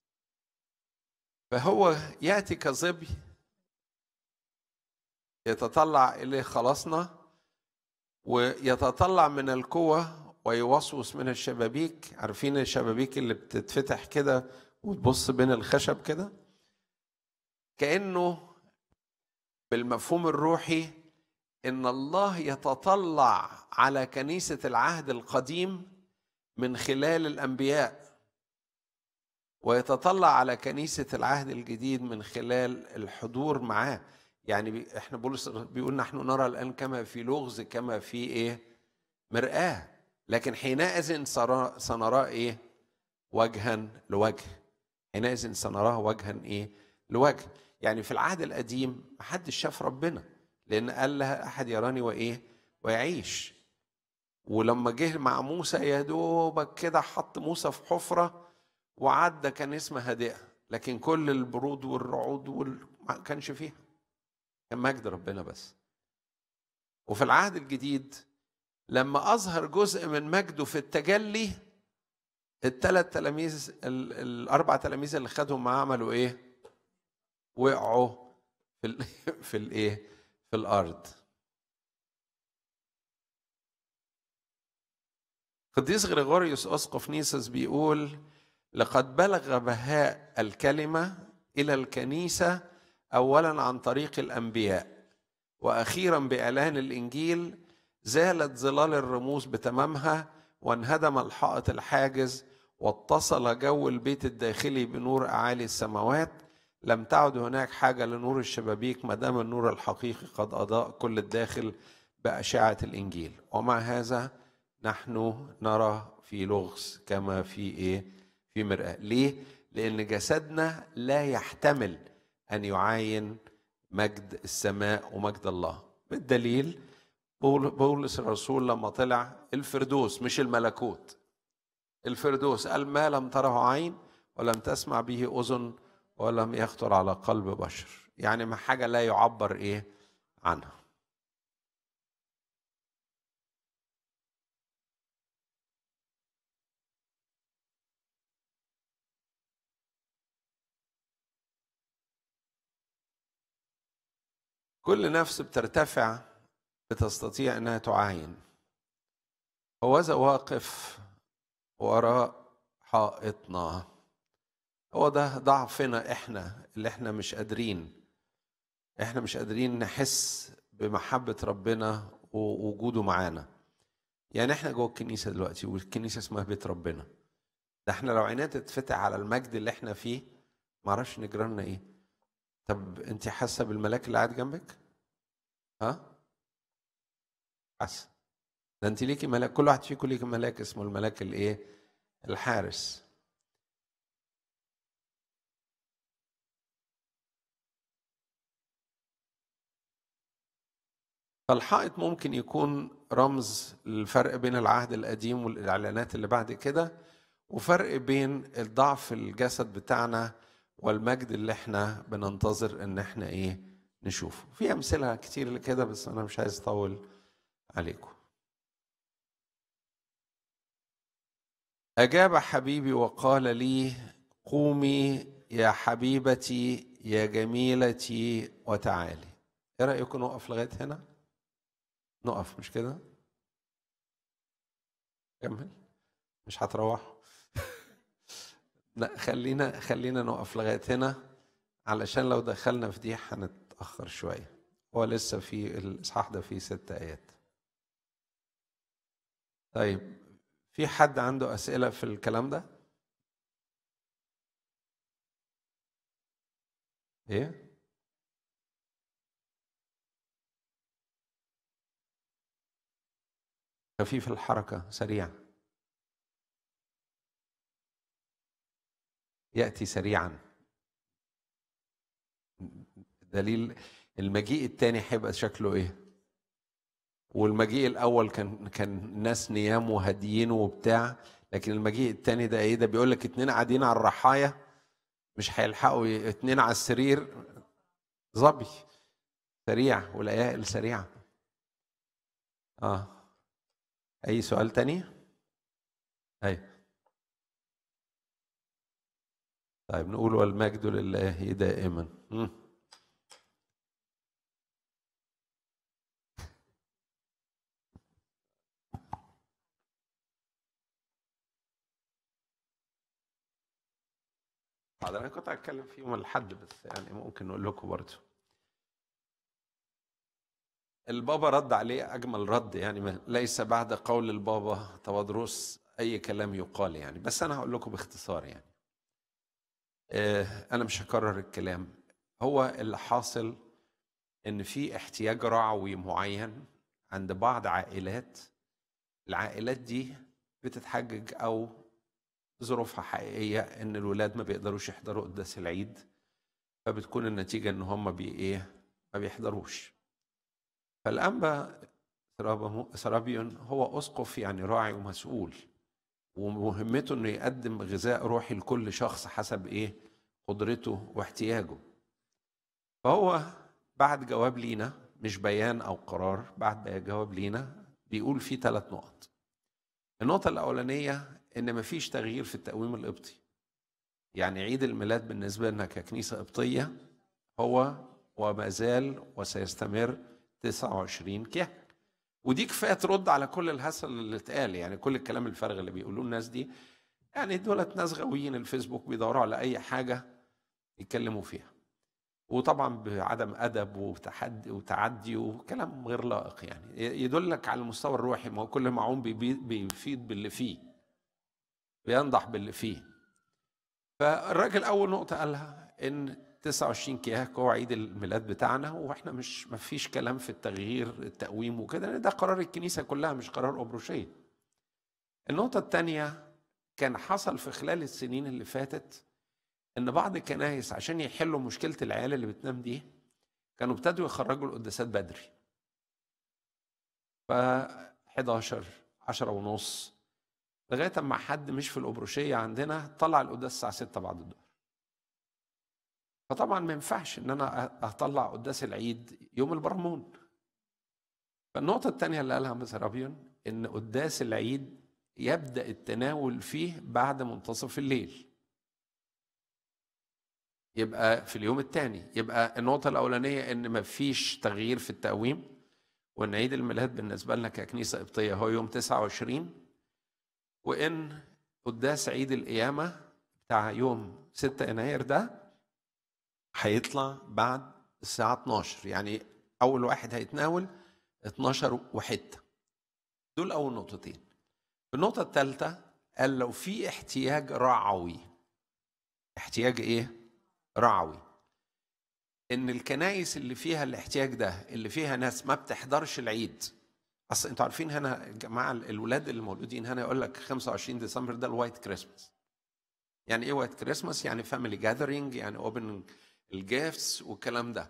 فهو يأتي كظبي يتطلع إليه خلاصنا ويتطلع من القوة ويوسوس من الشبابيك عارفين الشبابيك اللي بتتفتح كده وتبص بين الخشب كده كأنه بالمفهوم الروحي ان الله يتطلع على كنيسه العهد القديم من خلال الانبياء ويتطلع على كنيسه العهد الجديد من خلال الحضور معاه يعني بي احنا بولس بيقول نحن نرى الان كما في لغز كما في ايه مرآة لكن حينئذ سنراه ايه وجها لوجه حينئذ سنراه وجها ايه لوجه يعني في العهد القديم محدش شاف ربنا لان قال لها احد يراني وايه ويعيش ولما جه مع موسى يا دوبك كده حط موسى في حفره وعدى كان اسمها هادئه لكن كل البرود والرعود وال... ما كانش فيها كان مجد ربنا بس وفي العهد الجديد لما اظهر جزء من مجده في التجلي الثلاث تلاميذ الاربع تلاميذ اللي خدهم معاه عملوا ايه؟ وقعوا في ال في الايه؟ في الارض. قديس غريغوريوس اسقف نيسوس بيقول لقد بلغ بهاء الكلمه الى الكنيسه اولا عن طريق الانبياء واخيرا باعلان الانجيل زالت ظلال الرموز بتمامها وانهدم الحائط الحاجز واتصل جو البيت الداخلي بنور اعالي السماوات لم تعد هناك حاجه لنور الشبابيك ما دام النور الحقيقي قد اضاء كل الداخل باشعه الانجيل ومع هذا نحن نرى في لغز كما في ايه في مرآة ليه لان جسدنا لا يحتمل ان يعاين مجد السماء ومجد الله بالدليل بولس الرسول لما طلع الفردوس مش الملكوت الفردوس قال ما لم تره عين ولم تسمع به اذن ولم يخطر على قلب بشر يعني ما حاجه لا يعبر ايه عنها كل نفس بترتفع بتستطيع انها تعاين هوذا واقف وراء حائطنا هو ده ضعفنا احنا اللي احنا مش قادرين احنا مش قادرين نحس بمحبة ربنا ووجوده معانا يعني احنا جوه الكنيسة دلوقتي والكنيسة اسمها بيت ربنا ده احنا لو عينينا تتفتح على المجد اللي احنا فيه معرفش نجرى لنا ايه طب انت حاسه بالملاك اللي قاعد جنبك ها حاسه ده انت ليكي ملاك كل واحد فيكم ليكي ملاك اسمه الملاك الايه الحارس فالحائط ممكن يكون رمز للفرق بين العهد القديم والاعلانات اللي بعد كده وفرق بين الضعف الجسد بتاعنا والمجد اللي احنا بننتظر ان احنا ايه نشوفه في امثله كتير لكده بس انا مش عايز اطول عليكم اجاب حبيبي وقال لي قومي يا حبيبتي يا جميلتي وتعالي ايه رايكم نقف لغايه هنا نقف مش كده كمل مش هتروحوا لا خلينا خلينا نقف لغايه هنا علشان لو دخلنا في دي هنتاخر شويه هو لسه في الاصحاح ده فيه ست ايات طيب في حد عنده اسئله في الكلام ده ايه خفيف الحركه سريع ياتي سريعا دليل المجيء الثاني هيبقى شكله ايه والمجيء الاول كان كان الناس نيام وهاديين وبتاع لكن المجيء التاني ده ايه ده بيقول لك اتنين قاعدين على الرحايه مش هيلحقوا ي- اتنين على السرير ظبي سريع والايائل سريعه اه اي سؤال تاني ايوه طيب نقول والمجد لله دائما مم. حاضر انا كنت هتكلم فيهم الحد بس يعني ممكن نقول لكم برضه البابا رد عليه اجمل رد يعني ما- ليس بعد قول البابا توادروس اي كلام يقال يعني بس انا هقول لكم باختصار يعني آه، انا مش هكرر الكلام هو اللي حاصل ان في احتياج رعوي معين عند بعض عائلات العائلات دي بتتحجج او ظروفها حقيقيه ان الولاد ما بيقدروش يحضروا قداس العيد فبتكون النتيجه ان هم بي ايه ما بيحضروش فالانبا سرابمو- سرابيون هو اسقف يعني راعي ومسؤول ومهمته انه يقدم غذاء روحي لكل شخص حسب ايه قدرته واحتياجه فهو بعد جواب لينا مش بيان او قرار بعد جواب لينا بيقول فيه ثلاث نقط النقطة الأولانية إن مفيش تغيير في التقويم القبطي يعني عيد الميلاد بالنسبة لنا ككنيسة قبطية هو وما زال وسيستمر 29 كهك ودي كفايه ترد على كل الهسل اللي اتقال يعني كل الكلام الفارغ اللي بيقولوه الناس دي يعني دولت ناس غاويين الفيسبوك بيدوروا على اي حاجه يتكلموا فيها وطبعا بعدم ادب وتحدي وتعدي وكلام غير لائق يعني يدلك على المستوى الروحي ما هو كل معون بيبي- بيفيد باللي فيه بينضح باللي فيه فالراجل اول نقطه قالها ان 29 كياك هو عيد الميلاد بتاعنا واحنا مش ما فيش كلام في التغيير التقويم وكده لان ده قرار الكنيسه كلها مش قرار ابروشيه النقطه الثانيه كان حصل في خلال السنين اللي فاتت ان بعض الكنائس عشان يحلوا مشكله العيال اللي بتنام دي كانوا ابتدوا يخرجوا القداسات بدري ف 11 10 ونص لغايه اما حد مش في الابروشيه عندنا طلع القداس الساعه 6 بعد الظهر فطبعا ما ينفعش ان انا اطلع قداس العيد يوم البرمون فالنقطه الثانيه اللي قالها مسرابيون ان قداس العيد يبدا التناول فيه بعد منتصف الليل يبقى في اليوم الثاني يبقى النقطه الاولانيه ان ما فيش تغيير في التقويم وان عيد الميلاد بالنسبه لنا ككنيسه قبطيه هو يوم 29 وان قداس عيد القيامه بتاع يوم 6 يناير ده هيطلع بعد الساعه 12 يعني اول واحد هيتناول 12 وحته دول اول نقطتين النقطه الثالثه قال لو في احتياج رعوي احتياج ايه رعوي ان الكنايس اللي فيها الاحتياج ده اللي فيها ناس ما بتحضرش العيد اصل انتوا عارفين هنا يا جماعه الولاد اللي مولودين هنا يقول لك 25 ديسمبر ده الوايت كريسماس يعني ايه وايت كريسماس يعني فاميلي جاذرينج يعني اوبن الجيفتس والكلام ده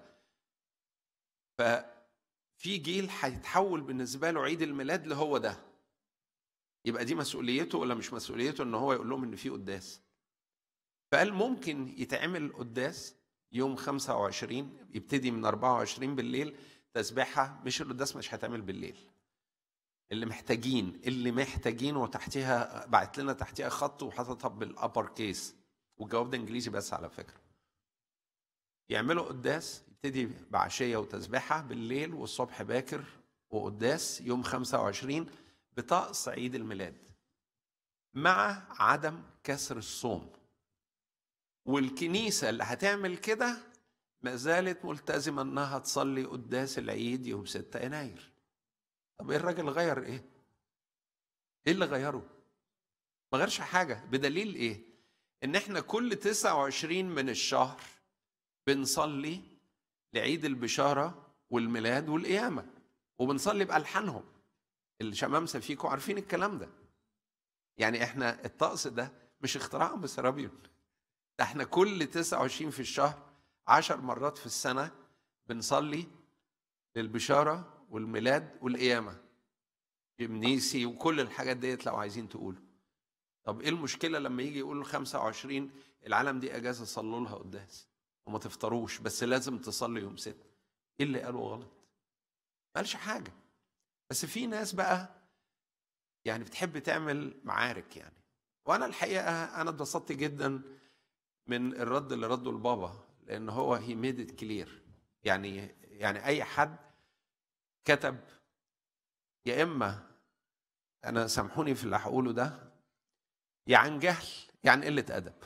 ففي جيل هيتحول بالنسبه له عيد الميلاد اللي هو ده يبقى دي مسؤوليته ولا مش مسؤوليته ان هو يقول لهم ان في قداس فقال ممكن يتعمل قداس يوم 25 يبتدي من 24 بالليل تسبيحه مش القداس مش هتعمل بالليل اللي محتاجين اللي محتاجين وتحتها بعت لنا تحتها خط وحاططها بالابر كيس والجواب ده انجليزي بس على فكره يعملوا قداس يبتدي بعشيه وتسبيحه بالليل والصبح باكر وقداس يوم 25 بطقس عيد الميلاد مع عدم كسر الصوم والكنيسه اللي هتعمل كده ما زالت ملتزمه انها تصلي قداس العيد يوم 6 يناير طب ايه الراجل غير ايه ايه اللي غيره ما غيرش حاجه بدليل ايه ان احنا كل 29 من الشهر بنصلي لعيد البشاره والميلاد والقيامه وبنصلي بالحانهم الشمامسه فيكم عارفين الكلام ده يعني احنا الطقس ده مش اختراع بسرابيون ده احنا كل 29 في الشهر عشر مرات في السنه بنصلي للبشاره والميلاد والقيامه جمنيسي وكل الحاجات ديت لو عايزين تقولوا طب ايه المشكله لما يجي يقول 25 العالم دي اجازه صلوا لها قداس وما تفطروش بس لازم تصلي يوم ست ايه اللي قاله غلط ما قالش حاجه بس في ناس بقى يعني بتحب تعمل معارك يعني وانا الحقيقه انا اتبسطت جدا من الرد اللي رده البابا لان هو هي ميد ات كلير يعني يعني اي حد كتب يا اما انا سامحوني في اللي هقوله ده يا عن جهل يا عن قله ادب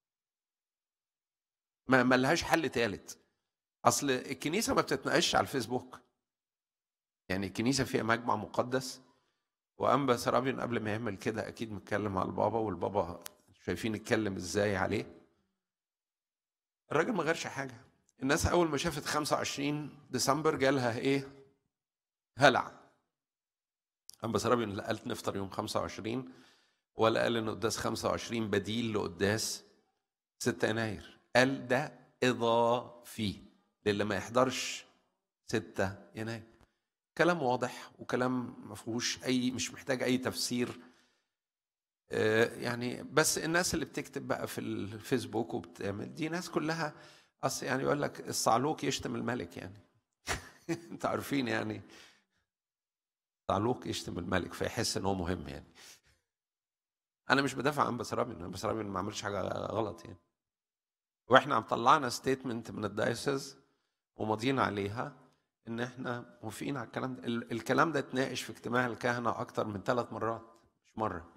ما ملهاش حل تالت اصل الكنيسه ما بتتناقش على الفيسبوك يعني الكنيسه فيها مجمع مقدس وانبا سرابيون قبل ما يعمل كده اكيد متكلم مع البابا والبابا شايفين اتكلم ازاي عليه الراجل ما غيرش حاجه الناس اول ما شافت 25 ديسمبر جالها ايه هلع انبا سرابيون لا قالت نفطر يوم 25 ولا قال ان قداس 25 بديل لقداس 6 يناير قال ده اضافي للي ما يحضرش 6 يناير كلام واضح وكلام ما فيهوش اي مش محتاج اي تفسير آه، يعني بس الناس اللي بتكتب بقى في الفيسبوك وبتعمل دي ناس كلها اصل يعني يقول لك الصعلوك يشتم الملك يعني انتوا عارفين يعني الصعلوك يشتم الملك فيحس ان هو مهم يعني انا مش بدافع عن بسرابين انا بسرابين ما عملش حاجه غلط يعني واحنا عم طلعنا ستيتمنت من الدايسز وماضيين عليها ان احنا موافقين على الكلام ده ال- الكلام ده اتناقش في اجتماع الكهنه اكتر من ثلاث مرات مش مره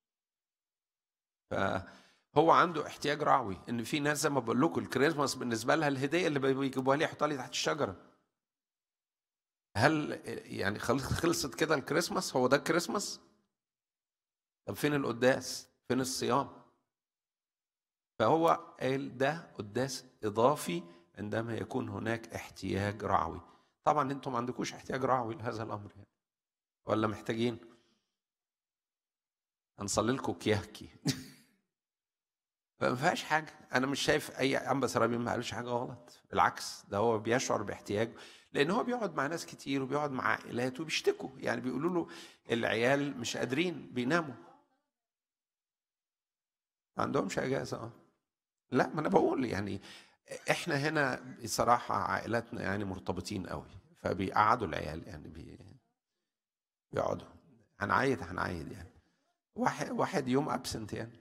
فهو عنده احتياج رعوي ان في ناس زي ما بقول لكم الكريسماس بالنسبه لها الهديه اللي بيجيبوها لي يحطها لي تحت الشجره هل يعني خلص- خلصت كده الكريسماس هو ده الكريسماس طب فين القداس فين الصيام فهو قال ده قداس اضافي عندما يكون هناك احتياج رعوي طبعا انتم ما عندكوش احتياج رعوي لهذا الامر يعني ولا محتاجين هنصلي لكم كيهكي فما فيهاش حاجه انا مش شايف اي انبا سرابين ما قالش حاجه غلط بالعكس ده هو بيشعر باحتياج لان هو بيقعد مع ناس كتير وبيقعد مع عائلات وبيشتكوا يعني بيقولوا له العيال مش قادرين بيناموا ما عندهمش اجازه اه لا ما انا بقول يعني احنا هنا بصراحه عائلاتنا يعني مرتبطين قوي فبيقعدوا العيال يعني بي بيقعدوا هنعيد هنعيد يعني واحد واحد يوم ابسنت يعني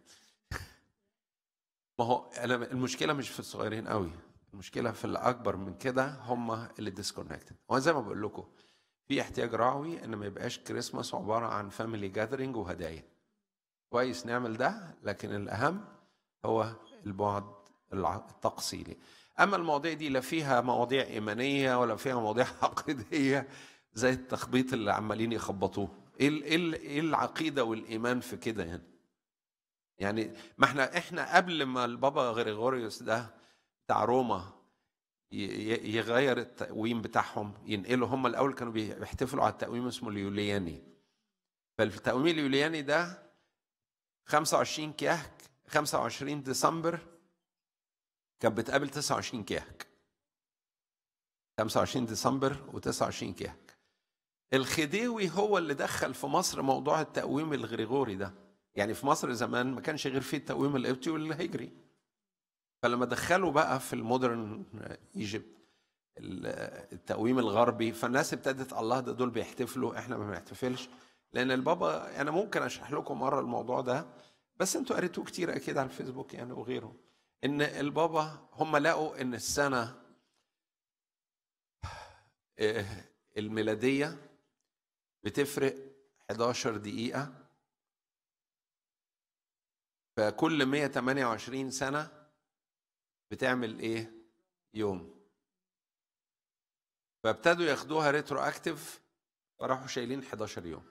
ما هو انا المشكله مش في الصغيرين قوي المشكله في اللي اكبر من كده هم اللي ديسكونكتد هو زي ما بقول لكم في احتياج رعوي ان ما يبقاش كريسماس عباره عن فاميلي جاذرينج وهدايا كويس نعمل ده لكن الاهم هو البعد الع- التقصيري اما المواضيع دي لا فيها مواضيع ايمانيه ولا فيها مواضيع عقيديه زي التخبيط اللي عمالين يخبطوه ايه ال- ايه ال- ايه العقيده والايمان في كده يعني يعني ما احنا احنا قبل ما البابا غريغوريوس ده بتاع روما ي- ي- يغير التقويم بتاعهم ينقلوا هم الاول كانوا بيحتفلوا على التقويم اسمه اليولياني فالتقويم اليولياني ده 25 كيهك 25 ديسمبر كانت بتقابل 29 كيهك 25 ديسمبر و29 كيهك الخديوي هو اللي دخل في مصر موضوع التقويم الغريغوري ده يعني في مصر زمان ما كانش غير فيه التقويم القبطي والهجري فلما دخلوا بقى في المودرن ايجيبت التقويم الغربي فالناس ابتدت الله ده دول بيحتفلوا احنا ما بنحتفلش لان البابا انا ممكن اشرح لكم مره الموضوع ده بس انتوا قريتوه كتير اكيد على الفيسبوك يعني وغيره ان البابا هم لقوا ان السنه آه، الميلاديه بتفرق 11 دقيقه فكل 128 سنه بتعمل ايه يوم فابتدوا ياخدوها ريترو اكتف فراحوا شايلين 11 يوم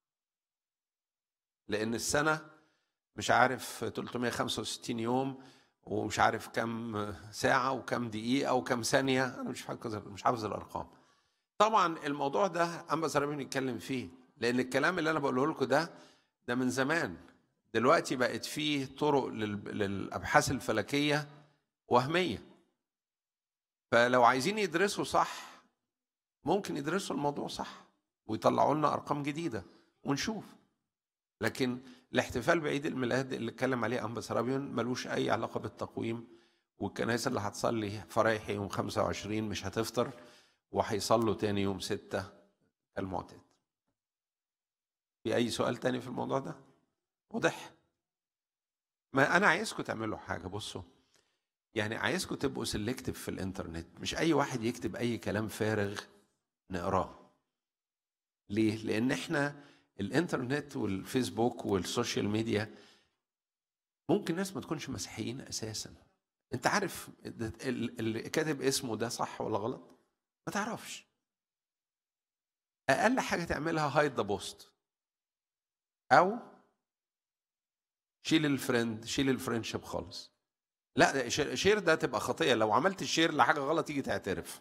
لان السنه مش عارف 365 يوم ومش عارف كم ساعة وكم دقيقة وكم ثانية أنا مش حافظ مش حافظ الأرقام. طبعا الموضوع ده أما زرابين يتكلم فيه لأن الكلام اللي أنا بقوله لكم ده ده من زمان دلوقتي بقت فيه طرق لل- للأبحاث الفلكية وهمية. فلو عايزين يدرسوا صح ممكن يدرسوا الموضوع صح. ويطلعوا لنا ارقام جديده ونشوف لكن الاحتفال بعيد الميلاد اللي اتكلم عليه انبا سرابيون ملوش اي علاقه بالتقويم والكنائس اللي هتصلي فرايحي يوم 25 مش هتفطر وهيصلوا تاني يوم 6 كالمعتاد في اي سؤال تاني في الموضوع ده واضح ما انا عايزكم تعملوا حاجه بصوا يعني عايزكم تبقوا سيلكتيف في الانترنت مش اي واحد يكتب اي كلام فارغ نقراه ليه لان احنا الانترنت والفيسبوك والسوشيال ميديا ممكن ناس ما تكونش مسيحيين اساسا انت عارف اللي كاتب اسمه ده صح ولا غلط ما تعرفش اقل حاجه تعملها هايد ذا بوست او شيل الفريند شيل الفريندشيب خالص لا شير ده تبقى خطيه لو عملت شير لحاجه غلط تيجي تعترف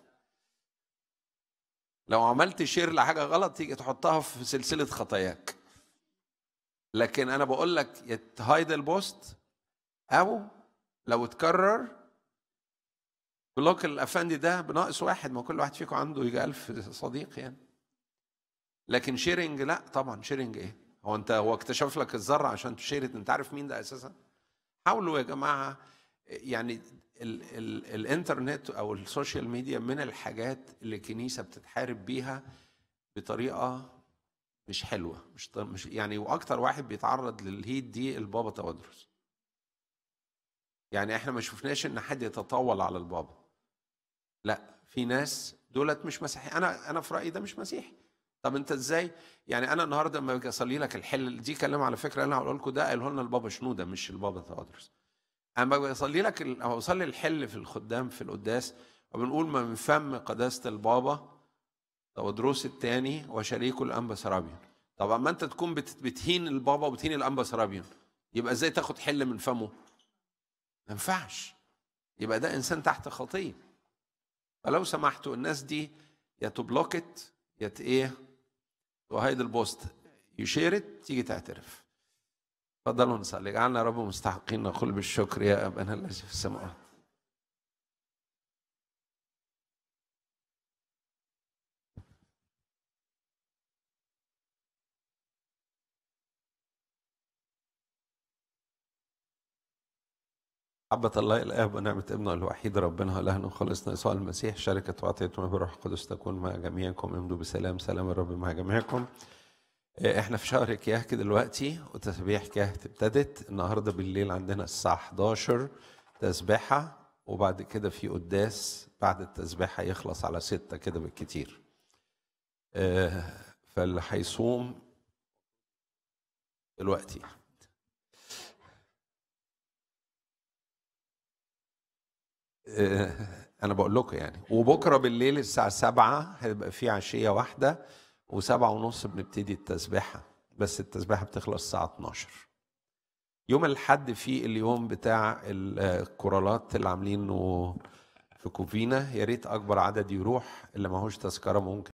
لو عملت شير لحاجه غلط تيجي تحطها في سلسله خطاياك لكن انا بقول لك يا تهايد البوست او لو اتكرر بلوك الافندي ده بناقص واحد ما كل واحد فيكم عنده يجي ألف صديق يعني لكن شيرنج لا طبعا شيرنج ايه هو انت هو اكتشف لك الذره عشان تشيرت انت عارف مين ده اساسا حاولوا يا جماعه يعني ال ال الانترنت او السوشيال ميديا من الحاجات اللي الكنيسه بتتحارب بيها بطريقه مش حلوه مش مش يعني واكتر واحد بيتعرض للهيت دي البابا تودرس يعني احنا ما شفناش ان حد يتطاول على البابا لا في ناس دولت مش مسيحي انا انا في رايي ده مش مسيحي طب انت ازاي يعني انا النهارده لما باجي اصلي لك الحل دي كلام على فكره انا هقول لكم ده قاله لنا البابا شنوده مش البابا تودرس اما بصلي لك لما بصلي الحل في الخدام في القداس وبنقول من فم قداسه البابا تودروس الثاني وشريكه الانبا سرابيون طب اما انت تكون بتهين البابا وبتهين الانبا سرابيون يبقى ازاي تاخد حل من فمه؟ ما ينفعش يبقى ده انسان تحت خطيه فلو سمحتوا الناس دي يا تبلوكت يا ايه وهيد البوست يشيرت تيجي تعترف تفضلوا نصلي اجعلنا رب مستحقين نقول بالشكر يا ابانا الذي في السماوات محبة الله الآب ونعمة ابنه الوحيد ربنا إلهنا وخلصنا يسوع المسيح شركة وعطية بالروح القدس تكون مع جميعكم امضوا بسلام سلام الرب مع جميعكم احنا في شهر كياك دلوقتي وتسبيح كياك ابتدت النهارده بالليل عندنا الساعة 11 تسبيحة وبعد كده في قداس بعد التسبيحة يخلص على ستة كده بالكتير فاللي هيصوم دلوقتي انا بقول لكم يعني وبكره بالليل الساعه 7 هيبقى في عشيه واحده وسبعة ونص بنبتدي التسبيحة بس التسبيحة بتخلص الساعة 12 يوم الحد في اليوم بتاع الكورالات اللي عاملينه في كوفينا يا ريت أكبر عدد يروح اللي ماهوش تذكرة ممكن